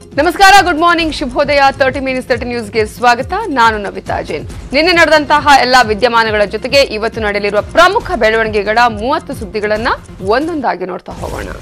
ನಮಸ್ಕಾರ good morning ಶುಭೋದಯ thirty minutes thirty ನ್ಯೂಸ್ಗೆ ಸ್ವಾಗತ ನಾನು ನವಿತಾ ಜೈನ್ ನಿನ್ನೆ ನಡೆದಂತಹ ಎಲ್ಲಾ ವಿದ್ಯಮಾನಗಳ ಜೊತೆಗೆ ಇವತ್ತು ನಡೆಯಲಿರುವ ಪ್ರಮುಖ ಬೆಳವಣಿಗೆಗಳ ಮೂವತ್ತು ಸುದ್ದಿಗಳನ್ನ ಒಂದೊಂದಾಗಿ ನೋಡ್ತಾ ಹೋಗೋಣ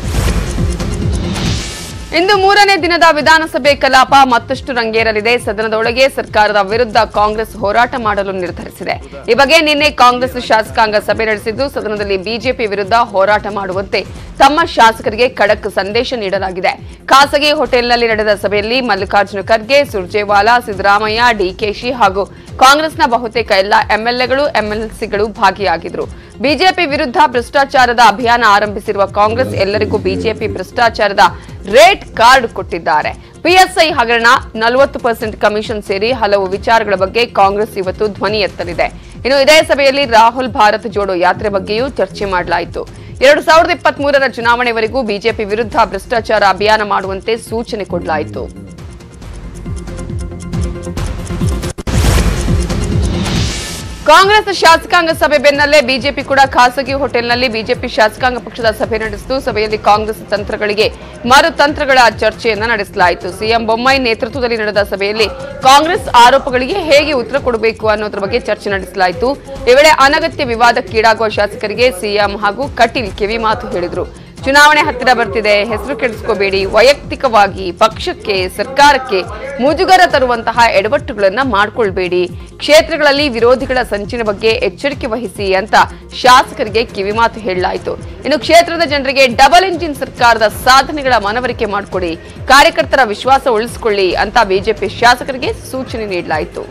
ಇಂದು ಮೂರನೇ ದಿನದ ವಿಧಾನಸಭೆ ಕಲಾಪ ಮತ್ತಷ್ಟು ರಂಗೇರಲಿದೆ ಸದನದೊಳಗೆ ಸರ್ಕಾರದ ವಿರುದ್ಧ ಕಾಂಗ್ರೆಸ್ ಹೋರಾಟ ಮಾಡಲು ನಿರ್ಧರಿಸಿದೆ ಈ ಬಗ್ಗೆ ನಿನ್ನೆ ಕಾಂಗ್ರೆಸ್ ಶಾಸಕಾಂಗ ಸಭೆ ನಡೆಸಿದ್ದು ಸದನದಲ್ಲಿ ಬಿಜೆಪಿ ವಿರುದ್ಧ ಹೋರಾಟ ಮಾಡುವಂತೆ ತಮ್ಮ ಶಾಸಕರಿಗೆ ಖಡಕ್ ಸಂದೇಶ ನೀಡಲಾಗಿದೆ ಖಾಸಗಿ ಹೋಟೆಲ್ನಲ್ಲಿ ನಡೆದ ಸಭೆಯಲ್ಲಿ ಮಲ್ಲಿಕಾರ್ಜುನ ಖರ್ಗೆ ಸುರ್ಜೇವಾಲಾ ಸಿದ್ದರಾಮಯ್ಯ ಡಿಕೆಶಿ ಹಾಗೂ ಕಾಂಗ್ರೆಸ್ನ ಬಹುತೇಕ ಎಲ್ಲ ಎಂಎಲ್ಎಗಳು ಎಂಎಲ್ಸಿಗಳು ಭಾಗಿಯಾಗಿದ್ರು ಬಿಜೆಪಿ ವಿರುದ್ಧ ಭ್ರಷ್ಟಾಚಾರದ ಅಭಿಯಾನ ಆರಂಭಿಸಿರುವ ಕಾಂಗ್ರೆಸ್ ಎಲ್ಲರಿಗೂ ಬಿಜೆಪಿ ಭ್ರಷ್ಟಾಚಾರದ ರೇಟ್ ಕಾರ್ಡ್ ಕೊಟ್ಟಿದ್ದಾರೆ ಪಿಎಸ್ಐ ಹಗರಣ ನಲವತ್ತು ಪರ್ಸೆಂಟ್ ಕಮಿಷನ್ ಸೇರಿ ಹಲವು ವಿಚಾರಗಳ ಬಗ್ಗೆ ಕಾಂಗ್ರೆಸ್ ಇವತ್ತು ಧ್ವನಿ ಎತ್ತಲಿದೆ ಇನ್ನು ಇದೇ ಸಭೆಯಲ್ಲಿ ರಾಹುಲ್ ಭಾರತ್ ಜೋಡೋ ಯಾತ್ರೆ ಬಗ್ಗೆಯೂ ಚರ್ಚೆ ಮಾಡಲಾಯಿತು ಎರಡು ಸಾವಿರದ ಇಪ್ಪತ್ತ್ ಮೂರರ ಚುನಾವಣೆವರೆಗೂ ಬಿಜೆಪಿ ವಿರುದ್ಧ ಭ್ರಷ್ಟಾಚಾರ ಅಭಿಯಾನ ಮಾಡುವಂತೆ ಸೂಚನೆ ಕೊಡಲಾಯಿತು ಕಾಂಗ್ರೆಸ್ ಶಾಸಕಾಂಗ ಸಭೆ ಬೆನ್ನಲ್ಲೇ ಬಿಜೆಪಿ ಕೂಡ ಖಾಸಗಿ ಹೋಟೆಲ್ನಲ್ಲಿ ಬಿಜೆಪಿ ಶಾಸಕಾಂಗ ಪಕ್ಷದ ಸಭೆ ನಡೆಸಿತು ಸಭೆಯಲ್ಲಿ ಕಾಂಗ್ರೆಸ್ ತಂತ್ರಗಳಿಗೆ ಮರು ತಂತ್ರಗಳ ಚರ್ಚೆಯನ್ನ ನಡೆಸಲಾಯಿತು ಸಿಎಂ ಬೊಮ್ಮಾಯಿ ನೇತೃತ್ವದಲ್ಲಿ ನಡೆದ ಸಭೆಯಲ್ಲಿ ಕಾಂಗ್ರೆಸ್ ಆರೋಪಗಳಿಗೆ ಹೇಗೆ ಉತ್ತರ ಕೊಡಬೇಕು ಅನ್ನೋದ್ರ ಬಗ್ಗೆ ಚರ್ಚೆ ನಡೆಸಲಾಯಿತು ಈ ವೇಳೆ ಅನಗತ್ಯ ವಿವಾದಕ್ಕೀಡಾಗುವ ಶಾಸಕರಿಗೆ ಸಿಎಂ ಹಾಗೂ ಕಟೀಲ್ ಕಿವಿ ಮಾತು ಹೇಳಿದರು ಚುನಾವಣೆ ಹತ್ತಿರ ಬರ್ತಿದೆ ಹೆಸರು ಕೆಡಿಸ್ಕೋಬೇಡಿ ವೈಯಕ್ತಿಕವಾಗಿ ಪಕ್ಷಕ್ಕೆ ಸರ್ಕಾರಕ್ಕೆ ಮುಜುಗರ ತರುವಂತಹ ಎಡವಟ್ಟುಗಳನ್ನ ಮಾಡ್ಕೊಳ್ಬೇಡಿ ಕ್ಷೇತ್ರಗಳಲ್ಲಿ ವಿರೋಧಿಗಳ ಸಂಚಿನ ಬಗ್ಗೆ ಎಚ್ಚರಿಕೆ ವಹಿಸಿ ಅಂತ ಶಾಸಕರಿಗೆ ಕಿವಿಮಾತು ಹೇಳಲಾಯಿತು ಇನ್ನು ಕ್ಷೇತ್ರದ ಜನರಿಗೆ ಡಬಲ್ ಇಂಜಿನ್ ಸರ್ಕಾರದ ಸಾಧನೆಗಳ ಮನವರಿಕೆ ಮಾಡಿಕೊಡಿ ಕಾರ್ಯಕರ್ತರ ವಿಶ್ವಾಸ ಉಳಿಸಿಕೊಳ್ಳಿ ಅಂತ ಬಿಜೆಪಿ ಶಾಸಕರಿಗೆ ಸೂಚನೆ ನೀಡಲಾಯಿತು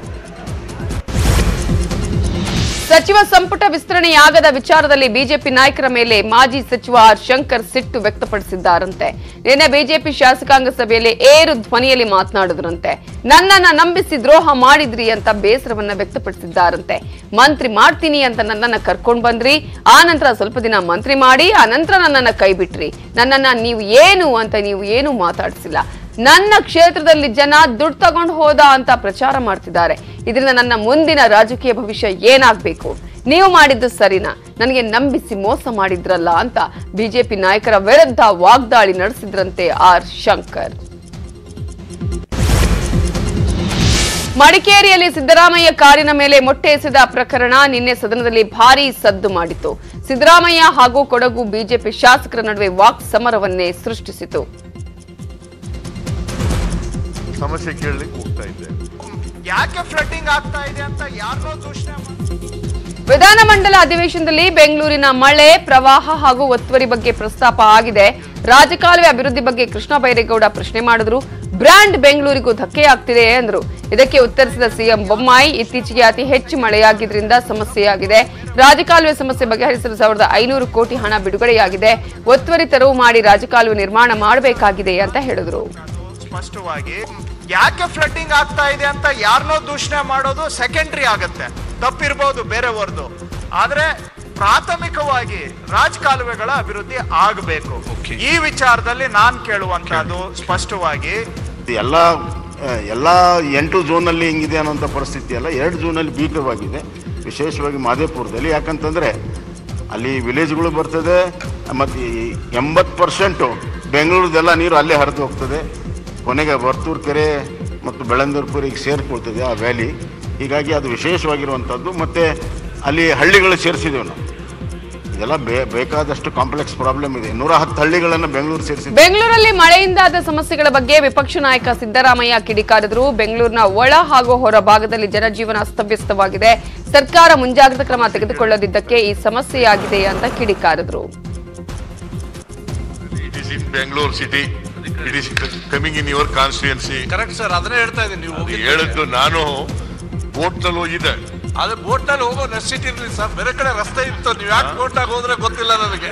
ಸಚಿವ ಸಂಪುಟ ವಿಸ್ತರಣೆಯಾಗದ ವಿಚಾರದಲ್ಲಿ ಬಿಜೆಪಿ ನಾಯಕರ ಮೇಲೆ ಮಾಜಿ ಸಚಿವ ಆರ್ ಶಂಕರ್ ಸಿಟ್ಟು ವ್ಯಕ್ತಪಡಿಸಿದ್ದಾರಂತೆ ನಿನ್ನೆ ಬಿಜೆಪಿ ಶಾಸಕಾಂಗ ಸಭೆಯಲ್ಲಿ ಏರು ಧ್ವನಿಯಲ್ಲಿ ಮಾತನಾಡಿದ್ರಂತೆ ನನ್ನನ್ನ ನಂಬಿಸಿ ದ್ರೋಹ ಮಾಡಿದ್ರಿ ಅಂತ ಬೇಸರವನ್ನ ವ್ಯಕ್ತಪಡಿಸಿದ್ದಾರಂತೆ ಮಂತ್ರಿ ಮಾಡ್ತೀನಿ ಅಂತ ನನ್ನನ್ನ ಕರ್ಕೊಂಡ್ ಬಂದ್ರಿ ಆ ನಂತರ ಸ್ವಲ್ಪ ದಿನ ಮಂತ್ರಿ ಮಾಡಿ ಆ ನಂತರ ನನ್ನನ್ನ ಕೈ ಬಿಟ್ರಿ ನನ್ನನ್ನ ನೀವು ಏನು ಅಂತ ನೀವು ಏನು ಮಾತಾಡಿಸಿಲ್ಲ ನನ್ನ ಕ್ಷೇತ್ರದಲ್ಲಿ ಜನ ದುಡ್ಡು ತಗೊಂಡು ಹೋದ ಅಂತ ಪ್ರಚಾರ ಮಾಡ್ತಿದ್ದಾರೆ ಇದರಿಂದ ನನ್ನ ಮುಂದಿನ ರಾಜಕೀಯ ಭವಿಷ್ಯ ಏನಾಗ್ಬೇಕು ನೀವು ಮಾಡಿದ್ದು ಸರಿನಾ ನನಗೆ ನಂಬಿಸಿ ಮೋಸ ಮಾಡಿದ್ರಲ್ಲ ಅಂತ ಬಿಜೆಪಿ ನಾಯಕರ ವಿರುದ್ಧ ವಾಗ್ದಾಳಿ ನಡೆಸಿದ್ರಂತೆ ಆರ್ ಶಂಕರ್ ಮಡಿಕೇರಿಯಲ್ಲಿ ಸಿದ್ದರಾಮಯ್ಯ ಕಾರಿನ ಮೇಲೆ ಮೊಟ್ಟೆ ಎಸೆದ ಪ್ರಕರಣ ನಿನ್ನೆ ಸದನದಲ್ಲಿ ಭಾರೀ ಸದ್ದು ಮಾಡಿತು ಸಿದ್ದರಾಮಯ್ಯ ಹಾಗೂ ಕೊಡಗು ಬಿಜೆಪಿ ಶಾಸಕರ ನಡುವೆ ವಾಕ್ ಸಮರವನ್ನೇ ಸೃಷ್ಟಿಸಿತು ಸಮಸ್ಯೆ ಕೇಳಲಿಕ್ಕೆ ಹೋಗ್ತಾ ಇದ್ದೆ ಯಾಕೆ ಫ್ಲಡ್ಡಿಂಗ್ ಆಗ್ತಾ ಇದೆ ಅಂತ ಯಾರನ್ನೋ ದೂಷಣೆ ಮಾಡಿ ವಿಧಾನಮಂಡಲ ಅಧಿವೇಶನದಲ್ಲಿ ಬೆಂಗಳೂರಿನ ಮಳೆ ಪ್ರವಾಹ ಹಾಗೂ ಒತ್ತುವರಿ ಬಗ್ಗೆ ಪ್ರಸ್ತಾಪ ಆಗಿದೆ ರಾಜಕಾಲುವೆ ಅಭಿವೃದ್ಧಿ ಬಗ್ಗೆ ಕೃಷ್ಣ ಬೈರೇಗೌಡ ಪ್ರಶ್ನೆ ಮಾಡಿದ್ರು ಬ್ರ್ಯಾಂಡ್ ಬೆಂಗಳೂರಿಗೂ ಧಕ್ಕೆಯಾಗ್ತಿದೆ ಎಂದರು ಇದಕ್ಕೆ ಉತ್ತರಿಸಿದ ಸಿಎಂ ಬೊಮ್ಮಾಯಿ ಇತ್ತೀಚೆಗೆ ಅತಿ ಹೆಚ್ಚು ಮಳೆಯಾಗಿದ್ರಿಂದ ಸಮಸ್ಯೆಯಾಗಿದೆ ರಾಜಕಾಲುವೆ ಸಮಸ್ಯೆ ಬಗೆಹರಿಸಲು ಸಾವಿರದ ಐನೂರು ಕೋಟಿ ಹಣ ಬಿಡುಗಡೆಯಾಗಿದೆ ಒತ್ತುವರಿ ತೆರವು ಮಾಡಿ ರಾಜಕಾಲುವೆ ನಿರ್ಮಾಣ ಮಾಡಬೇಕಾಗಿದೆ ಅಂತ ಹೇಳಿದ್ರು ಸ್ಪಷ್ಟವಾಗಿ ಯಾಕೆ ಫ್ಲಡ್ಡಿಂಗ್ ಆಗ್ತಾ ಇದೆ ಅಂತ ಯಾರನ್ನೋ ದೂಷಣೆ ಮಾಡೋದು ಸೆಕೆಂಡ್ರಿ ಆಗತ್ತೆ ತಪ್ಪಿರ್ಬೋದು ಬೇರೆಯವ್ರದ್ದು ಆದ್ರೆ ಪ್ರಾಥಮಿಕವಾಗಿ ರಾಜಕಾಲುವೆಗಳ ಅಭಿವೃದ್ಧಿ ಆಗಬೇಕು ಈ ವಿಚಾರದಲ್ಲಿ ನಾನ್ ಕೇಳುವಂತದ್ದು ಸ್ಪಷ್ಟವಾಗಿ ಎಲ್ಲ ಎಲ್ಲ ಎಂಟು ಝೋನಲ್ಲಿ ಹಿಂಗಿದೆ ಅನ್ನೋಂಥ ಪರಿಸ್ಥಿತಿ ಅಲ್ಲ ಎರಡು ಝೋನಲ್ಲಿ ಭೀಕರವಾಗಿದೆ ವಿಶೇಷವಾಗಿ ಮಾದೇಪುರದಲ್ಲಿ ಯಾಕಂತಂದರೆ ಅಲ್ಲಿ ವಿಲೇಜ್ಗಳು ಬರ್ತದೆ ಮತ್ತು ಎಂಬತ್ತು ಪರ್ಸೆಂಟು ಬೆಂಗಳೂರದೆಲ್ಲ ನೀರು ಅಲ್ಲೇ ಹರಿದು ಹೋಗ್ತದೆ ಕೊನೆಗೆ ವರ್ತೂರು ಕೆರೆ ಮತ್ತು ಬೆಳಂದೂರ್ಪುರಿಗೆ ಸೇರಿಕೊಳ್ತದೆ ಆ ವ್ಯಾಲಿ ಹೀಗಾಗಿ ಅದು ವಿಶೇಷವಾಗಿರುವಂಥದ್ದು ಮತ್ತು ಅಲ್ಲಿ ಹಳ್ಳಿಗಳು ಸೇರಿಸಿದ್ದೇವೆ ನಾವು ಇದೆಲ್ಲ ಬೇ ಬೇಕಾದಷ್ಟು ಕಾಂಪ್ಲೆಕ್ಸ್ ಪ್ರಾಬ್ಲಮ್ ಇದೆ ನೂರ ಹತ್ತು ಹಳ್ಳಿಗಳನ್ನು ಬೆಂಗಳೂರು ಸೇರಿಸಿದ್ದೇವೆ ಬೆಂಗಳೂರಲ್ಲಿ ಮಳೆಯಿಂದಾದ ಸಮಸ್ಯೆಗಳ ಬಗ್ಗೆ ವಿಪಕ್ಷ ನಾಯಕ ಸಿದ್ದರಾಮಯ್ಯ ಕಿಡಿಕಾರಿದ್ರು ಬೆಂಗಳೂರಿನ ಒಳ ಹಾಗೂ ಹೊರ ಭಾಗದಲ್ಲಿ ಜನಜೀವನ ಅಸ್ತವ್ಯಸ್ತವಾಗಿದೆ ಸರ್ಕಾರ ಮುಂಜಾಗ್ರತಾ ಕ್ರಮ ತೆಗೆದುಕೊಳ್ಳದಿದ್ದಕ್ಕೆ ಈ ಸಮಸ್ಯೆಯಾಗಿದೆ ಅಂತ ಕಿಡಿಕಾರಿದ್ರು it is in Bengaluru city it is coming in your constituency correct sir ಅದನ್ನೇ ಹೇಳ್ತಾ ಇದ್ದೀನಿ ನೀವು ಹೋಗಿ ಹೇಳಿದ್ದು ನಾನು ಬೋಟ್ ನಲ್ಲಿ ಹೋಗಿದ್ದೆ ಅದೇ ಬೋಟ್ ನಲ್ಲಿ ಹೋಗೋ ನೆಸಿಟಿ ಇರ್ಲಿ ಸರ್ ಬೇರೆ ಕಡೆ ರಸ್ತೆ ಇತ್ತು ನೀವು ಯಾಕೆ ಬೋಟ್ ನಾಗ ಹೋದ್ರೆ ಗೊತ್ತಿಲ್ಲ ನನಗೆ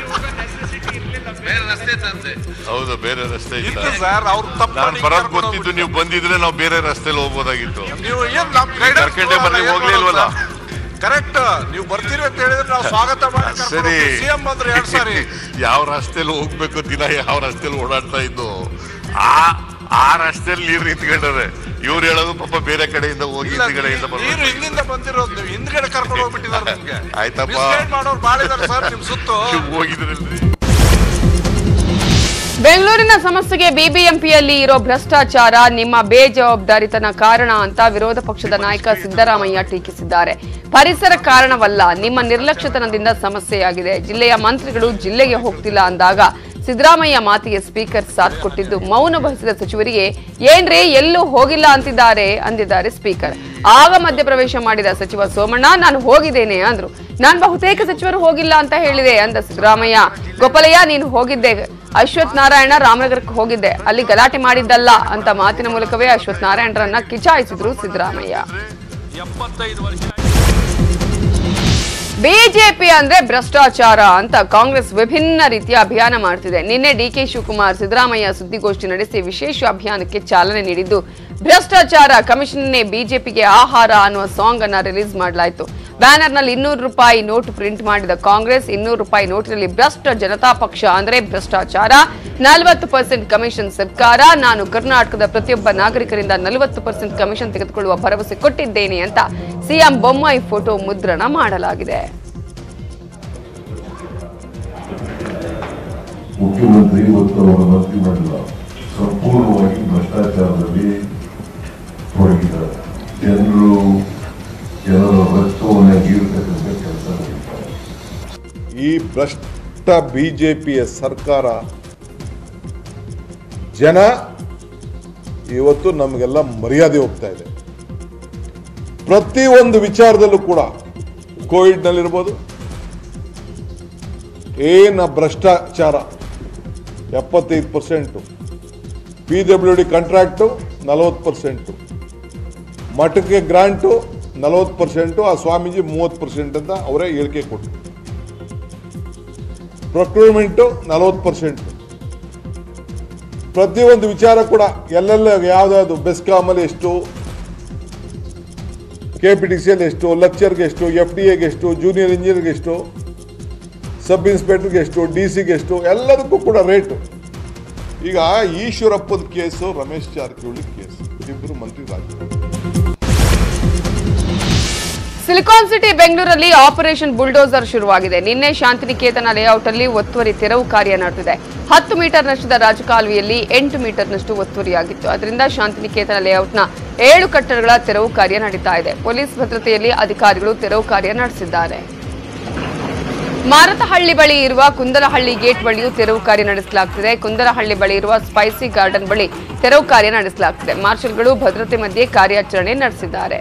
ಬೇರೆ ರಸ್ತೆ ತಂದೆ ಹೌದು ಬೇರೆ ರಸ್ತೆ ಇಲ್ಲ ಇತ್ತು ಸರ್ ಅವ್ರು ತಪ್ಪು ನಾನು ಮಾಡಿ ಬರೋದ್ ಕರ್ಕೊಂಡು ಗೊತ್ತಿದ್ದು ನೀವು ಬಂದಿದ್ರೆ ನಾವು ಬೇರೆ ರಸ್ತೆಲಿ ಹೋಗ್ಬೋದಾಗಿತ್ತು ನೀವು ಏನ್ ನಮ್ ಗೈಡೆನ್ಸ್ ಕರ್ಕೊಂಡೇ ಬರ್ಲಿ ಹೋಗ್ಲಿಲ್ವಲ್ಲ? ಕರೆಕ್ಟ್ ನೀವು ಬರ್ತೀರಿ ಅಂತ ಹೇಳಿದ್ರೆ ನಾವು ಸ್ವಾಗತ ಮಾಡಿ ಸರಿ ಸಿಎಂ ಬಂದ್ರೆ ಎರಡ್ ಸಾರಿ ಯಾವ ರಸ್ತೆಲಿ ಹೋಗ್ಬೇಕು ದಿನ ಯಾವ ರಸ್ತೆಲಿ ಓಡಾಡ್ತಾ ಇದ್ದು ಆ ಆ ರಸ್ತೆಲಿ ನೀರು ನಿಂತ್ಕೊಂಡರೆ ಇವ್ರು ಹೇಳೋದು ಪಾಪ ಬೇರೆ ಕಡೆಯಿಂದ ಹೋಗಿ ಇಲ್ಲ, ಹಿಂದ್ಗಡೆಯಿಂದ ನೀರು ಬರ್ಬೇಕು ಹಿಂದಿಂದ ಬಂದಿರೋದು ನೀವು ಹಿಂದ್ಗಡೆ ಕರ್ಕೊಂಡು ಹೋಗ್ಬಿಟ್ಟಿದ್ದಾರೆ ನಿಮ್ಗೆ ಆಯ್ತಪ್ಪ. Misguide ಮಾಡೋರು ಬಾಳ ಇದಾರೆ ಸರ್ ನಿಮ್ ಸುತ್ತು ನೀವು ಹೋಗಿದ್ರಲ್ರಿ ಬೆಂಗಳೂರಿನ ಸಮಸ್ಯೆಗೆ ಬಿಬಿಎಂಪಿಯಲ್ಲಿ ಇರೋ ಭ್ರಷ್ಟಾಚಾರ ನಿಮ್ಮ ಬೇಜವಾಬ್ದಾರಿತನ ಕಾರಣ ಅಂತ ವಿರೋಧ ಪಕ್ಷದ ನಾಯಕ ಸಿದ್ದರಾಮಯ್ಯ ಟೀಕಿಸಿದ್ದಾರೆ ಪರಿಸರ ಕಾರಣವಲ್ಲ ನಿಮ್ಮ ನಿರ್ಲಕ್ಷ್ಯತನದಿಂದ ಸಮಸ್ಯೆಯಾಗಿದೆ ಜಿಲ್ಲೆಯ ಮಂತ್ರಿಗಳು ಜಿಲ್ಲೆಗೆ ಹೋಗ್ತಿಲ್ಲ ಅಂದಾಗ ಸಿದ್ದರಾಮಯ್ಯ ಮಾತಿಗೆ ಸ್ಪೀಕರ್ ಸಾಥ್ ಕೊಟ್ಟಿದ್ದು ಮೌನ ವಹಿಸಿದ ಸಚಿವರಿಗೆ ಏನ್ರಿ ಎಲ್ಲೂ ಹೋಗಿಲ್ಲ ಅಂತಿದ್ದಾರೆ ಅಂದಿದ್ದಾರೆ ಸ್ಪೀಕರ್ ಆಗ ಮಧ್ಯಪ್ರವೇಶ ಮಾಡಿದ ಸಚಿವ ಸೋಮಣ್ಣ ನಾನು ಹೋಗಿದ್ದೇನೆ ಅಂದ್ರು ನಾನ್ ಬಹುತೇಕ ಸಚಿವರು ಹೋಗಿಲ್ಲ ಅಂತ ಹೇಳಿದೆ ಅಂದ ಸಿದ್ದರಾಮಯ್ಯ ಗೋಪಾಲಯ್ಯ ನೀನು ಹೋಗಿದ್ದೆ ಅಶ್ವಥ್ ನಾರಾಯಣ ರಾಮನಗರಕ್ಕೆ ಹೋಗಿದ್ದೆ ಅಲ್ಲಿ ಗಲಾಟೆ ಮಾಡಿದ್ದಲ್ಲ ಅಂತ ಮಾತಿನ ಮೂಲಕವೇ ಅಶ್ವಥ್ ನಾರಾಯಣರನ್ನ ಕಿಚಾಯಿಸಿದ್ರು ಸಿದ್ದರಾಮಯ್ಯ ಎಪ್ಪತ್ತೈದು ವರ್ಷ ಬಿಜೆಪಿ ಅಂದ್ರೆ ಭ್ರಷ್ಟಾಚಾರ ಅಂತ ಕಾಂಗ್ರೆಸ್ ವಿಭಿನ್ನ ರೀತಿಯ ಅಭಿಯಾನ ಮಾಡ್ತಿದೆ ನಿನ್ನೆ ಡಿಕೆ ಶಿವಕುಮಾರ್ ಸಿದ್ದರಾಮಯ್ಯ ಸುದ್ದಿಗೋಷ್ಠಿ ನಡೆಸಿ ವಿಶೇಷ ಅಭಿಯಾನಕ್ಕೆ ಚಾಲನೆ ನೀಡಿದ್ದು ಭ್ರಷ್ಟಾಚಾರ ಕಮಿಷನ್ನೇ ಬಿಜೆಪಿಗೆ ಆಹಾರ ಅನ್ನುವ ಸಾಂಗ್ ಅನ್ನ ರಿಲೀಸ್ ಮಾಡಲಾಯಿತು ಬ್ಯಾನರ್ ನಲ್ಲಿ ಇನ್ನೂರು ರೂಪಾಯಿ ನೋಟ್ ಪ್ರಿಂಟ್ ಮಾಡಿದ ಕಾಂಗ್ರೆಸ್ ಇನ್ನೂರು ರೂಪಾಯಿ ನೋಟಿನಲ್ಲಿ ಭ್ರಷ್ಟ ಜನತಾ ಪಕ್ಷ ಅಂದ್ರೆ ಭ್ರಷ್ಟಾಚಾರ ನಲವತ್ತು ಪರ್ಸೆಂಟ್ ಕಮಿಷನ್ ಸರ್ಕಾರ ನಾನು ಕರ್ನಾಟಕದ ಪ್ರತಿಯೊಬ್ಬ ನಾಗರಿಕರಿಂದ ನಲವತ್ತು ಪರ್ಸೆಂಟ್ ಕಮಿಷನ್ ತೆಗೆದುಕೊಳ್ಳುವ ಭರವಸೆ ಕೊಟ್ಟಿದ್ದೇನೆ ಅಂತ ಸಿಎಂ ಬೊಮ್ಮಾಯಿ ಫೋಟೋ ಮುದ್ರಣ ಮಾಡಲಾಗಿದೆ ಮುಖ್ಯಮಂತ್ರಿ ಮತ್ತು ಅವರ ಮಂತ್ರಿಮಂಡಲ ಸಂಪೂರ್ಣವಾಗಿ ಭ್ರಷ್ಟಾಚಾರದಲ್ಲಿ ತೊಡಗಿದ್ದಾರೆ ಜನರು ಜನರ ರಕ್ತವನ್ನು ಗೀರ್ತಕ್ಕಂಥ ಕೆಲಸ ನಡೀತಾರೆ ಈ ಭ್ರಷ್ಟ ಬಿಜೆಪಿಯ ಸರ್ಕಾರ ಜನ ಇವತ್ತು ನಮಗೆಲ್ಲ ಮರ್ಯಾದೆ ಹೋಗ್ತಾ ಇದೆ ಪ್ರತಿ ಒಂದು ವಿಚಾರದಲ್ಲೂ ಕೂಡ ಕೋವಿಡ್ನಲ್ಲಿರ್ಬೋದು ಏನ ಭ್ರಷ್ಟಾಚಾರ ಎಪ್ಪತ್ತೈದು percent P W D contract ನಲವತ್ತು ಪರ್ಸೆಂಟು ಮಠಕ್ಕೆ ಗ್ರಾಂಟು ನಲವತ್ತು ಪರ್ಸೆಂಟು ಆ ಸ್ವಾಮೀಜಿ ಮೂವತ್ತು ಪರ್ಸೆಂಟ್ ಅಂತ ಅವರೇ ಹೇಳಿಕೆ ಕೊಟ್ಟರು ಪ್ರೊಕ್ಯೂರ್ಮೆಂಟು ನಲವತ್ತು ಪರ್ಸೆಂಟ್ ಪ್ರತಿಯೊಂದು ವಿಚಾರ ಕೂಡ ಎಲ್ಲೆಲ್ಲ ಯಾವ್ದಾದ್ರು ಬೆಸ್ಕಾಮಲ್ಲಿ ಎಷ್ಟು ಕೆ ಪಿ ಟಿ ಸಿಯಲ್ಲಿ ಎಷ್ಟು ಲೆಕ್ಚರ್ಗೆ ಎಷ್ಟು ಎಫ್ ಡಿ ಎಗೆ ಎಷ್ಟು ಜೂನಿಯರ್ ಇಂಜಿನಿಯರ್ಗೆ ಎಷ್ಟು ಸಬ್ ಇನ್ಸ್ಪೆಕ್ಟರ್ಗೆ ಎಷ್ಟು ಡಿ ಸಿಗೆ ಎಷ್ಟು ಎಲ್ಲದಕ್ಕೂ ಕೂಡ ರೇಟು ಈಗ ಈಶ್ವರಪ್ಪನ ಕೇಸು ರಮೇಶ್ ಜಾರಕಿಹೊಳಿ ಕೇಸು ಇಬ್ಬರು ಮಂತ್ರಿಗಳಾಗಿದ್ದಾರೆ ಸಿಲಿಕಾನ್ ಸಿಟಿ ಬೆಂಗಳೂರಲ್ಲಿ ಆಪರೇಷನ್ ಬುಲ್ಡೋಸರ್ ಶುರುವಾಗಿದೆ ನಿನ್ನೆ ಶಾಂತಿನಿಕೇತನ ಲೇಔಟ್ ಅಲ್ಲಿ ಒತ್ತುವರಿ ತೆರವು ಕಾರ್ಯ ನಡೆದಿದೆ ಹತ್ತು ಮೀಟರ್ ನಷ್ಟದ ರಾಜಕಾಲುವೆಯಲ್ಲಿ ಎಂಟು ಮೀಟರ್ನಷ್ಟು ಒತ್ತುವರಿಯಾಗಿತ್ತು ಅದರಿಂದ ಶಾಂತಿನಿಕೇತನ ಲೇಔಟ್ನ ಏಳು ಕಟ್ಟಡಗಳ ತೆರವು ಕಾರ್ಯ ನಡೀತಾ ಇದೆ ಪೊಲೀಸ್ ಭದ್ರತೆಯಲ್ಲಿ ಅಧಿಕಾರಿಗಳು ತೆರವು ಕಾರ್ಯ ನಡೆಸಿದ್ದಾರೆ ಮಾರತಹಳ್ಳಿ ಬಳಿ ಇರುವ ಕುಂದರಹಳ್ಳಿ ಗೇಟ್ ಬಳಿಯೂ ತೆರವು ಕಾರ್ಯ ನಡೆಸಲಾಗುತ್ತಿದೆ ಕುಂದರಹಳ್ಳಿ ಬಳಿ ಇರುವ ಸ್ಪೈಸಿ ಗಾರ್ಡನ್ ಬಳಿ ತೆರವು ಕಾರ್ಯ ನಡೆಸಲಾಗುತ್ತಿದೆ ಮಾರ್ಷಲ್ಗಳು ಭದ್ರತೆ ಮಧ್ಯೆ ಕಾರ್ಯಾಚರಣೆ ನಡೆಸಿದ್ದಾರೆ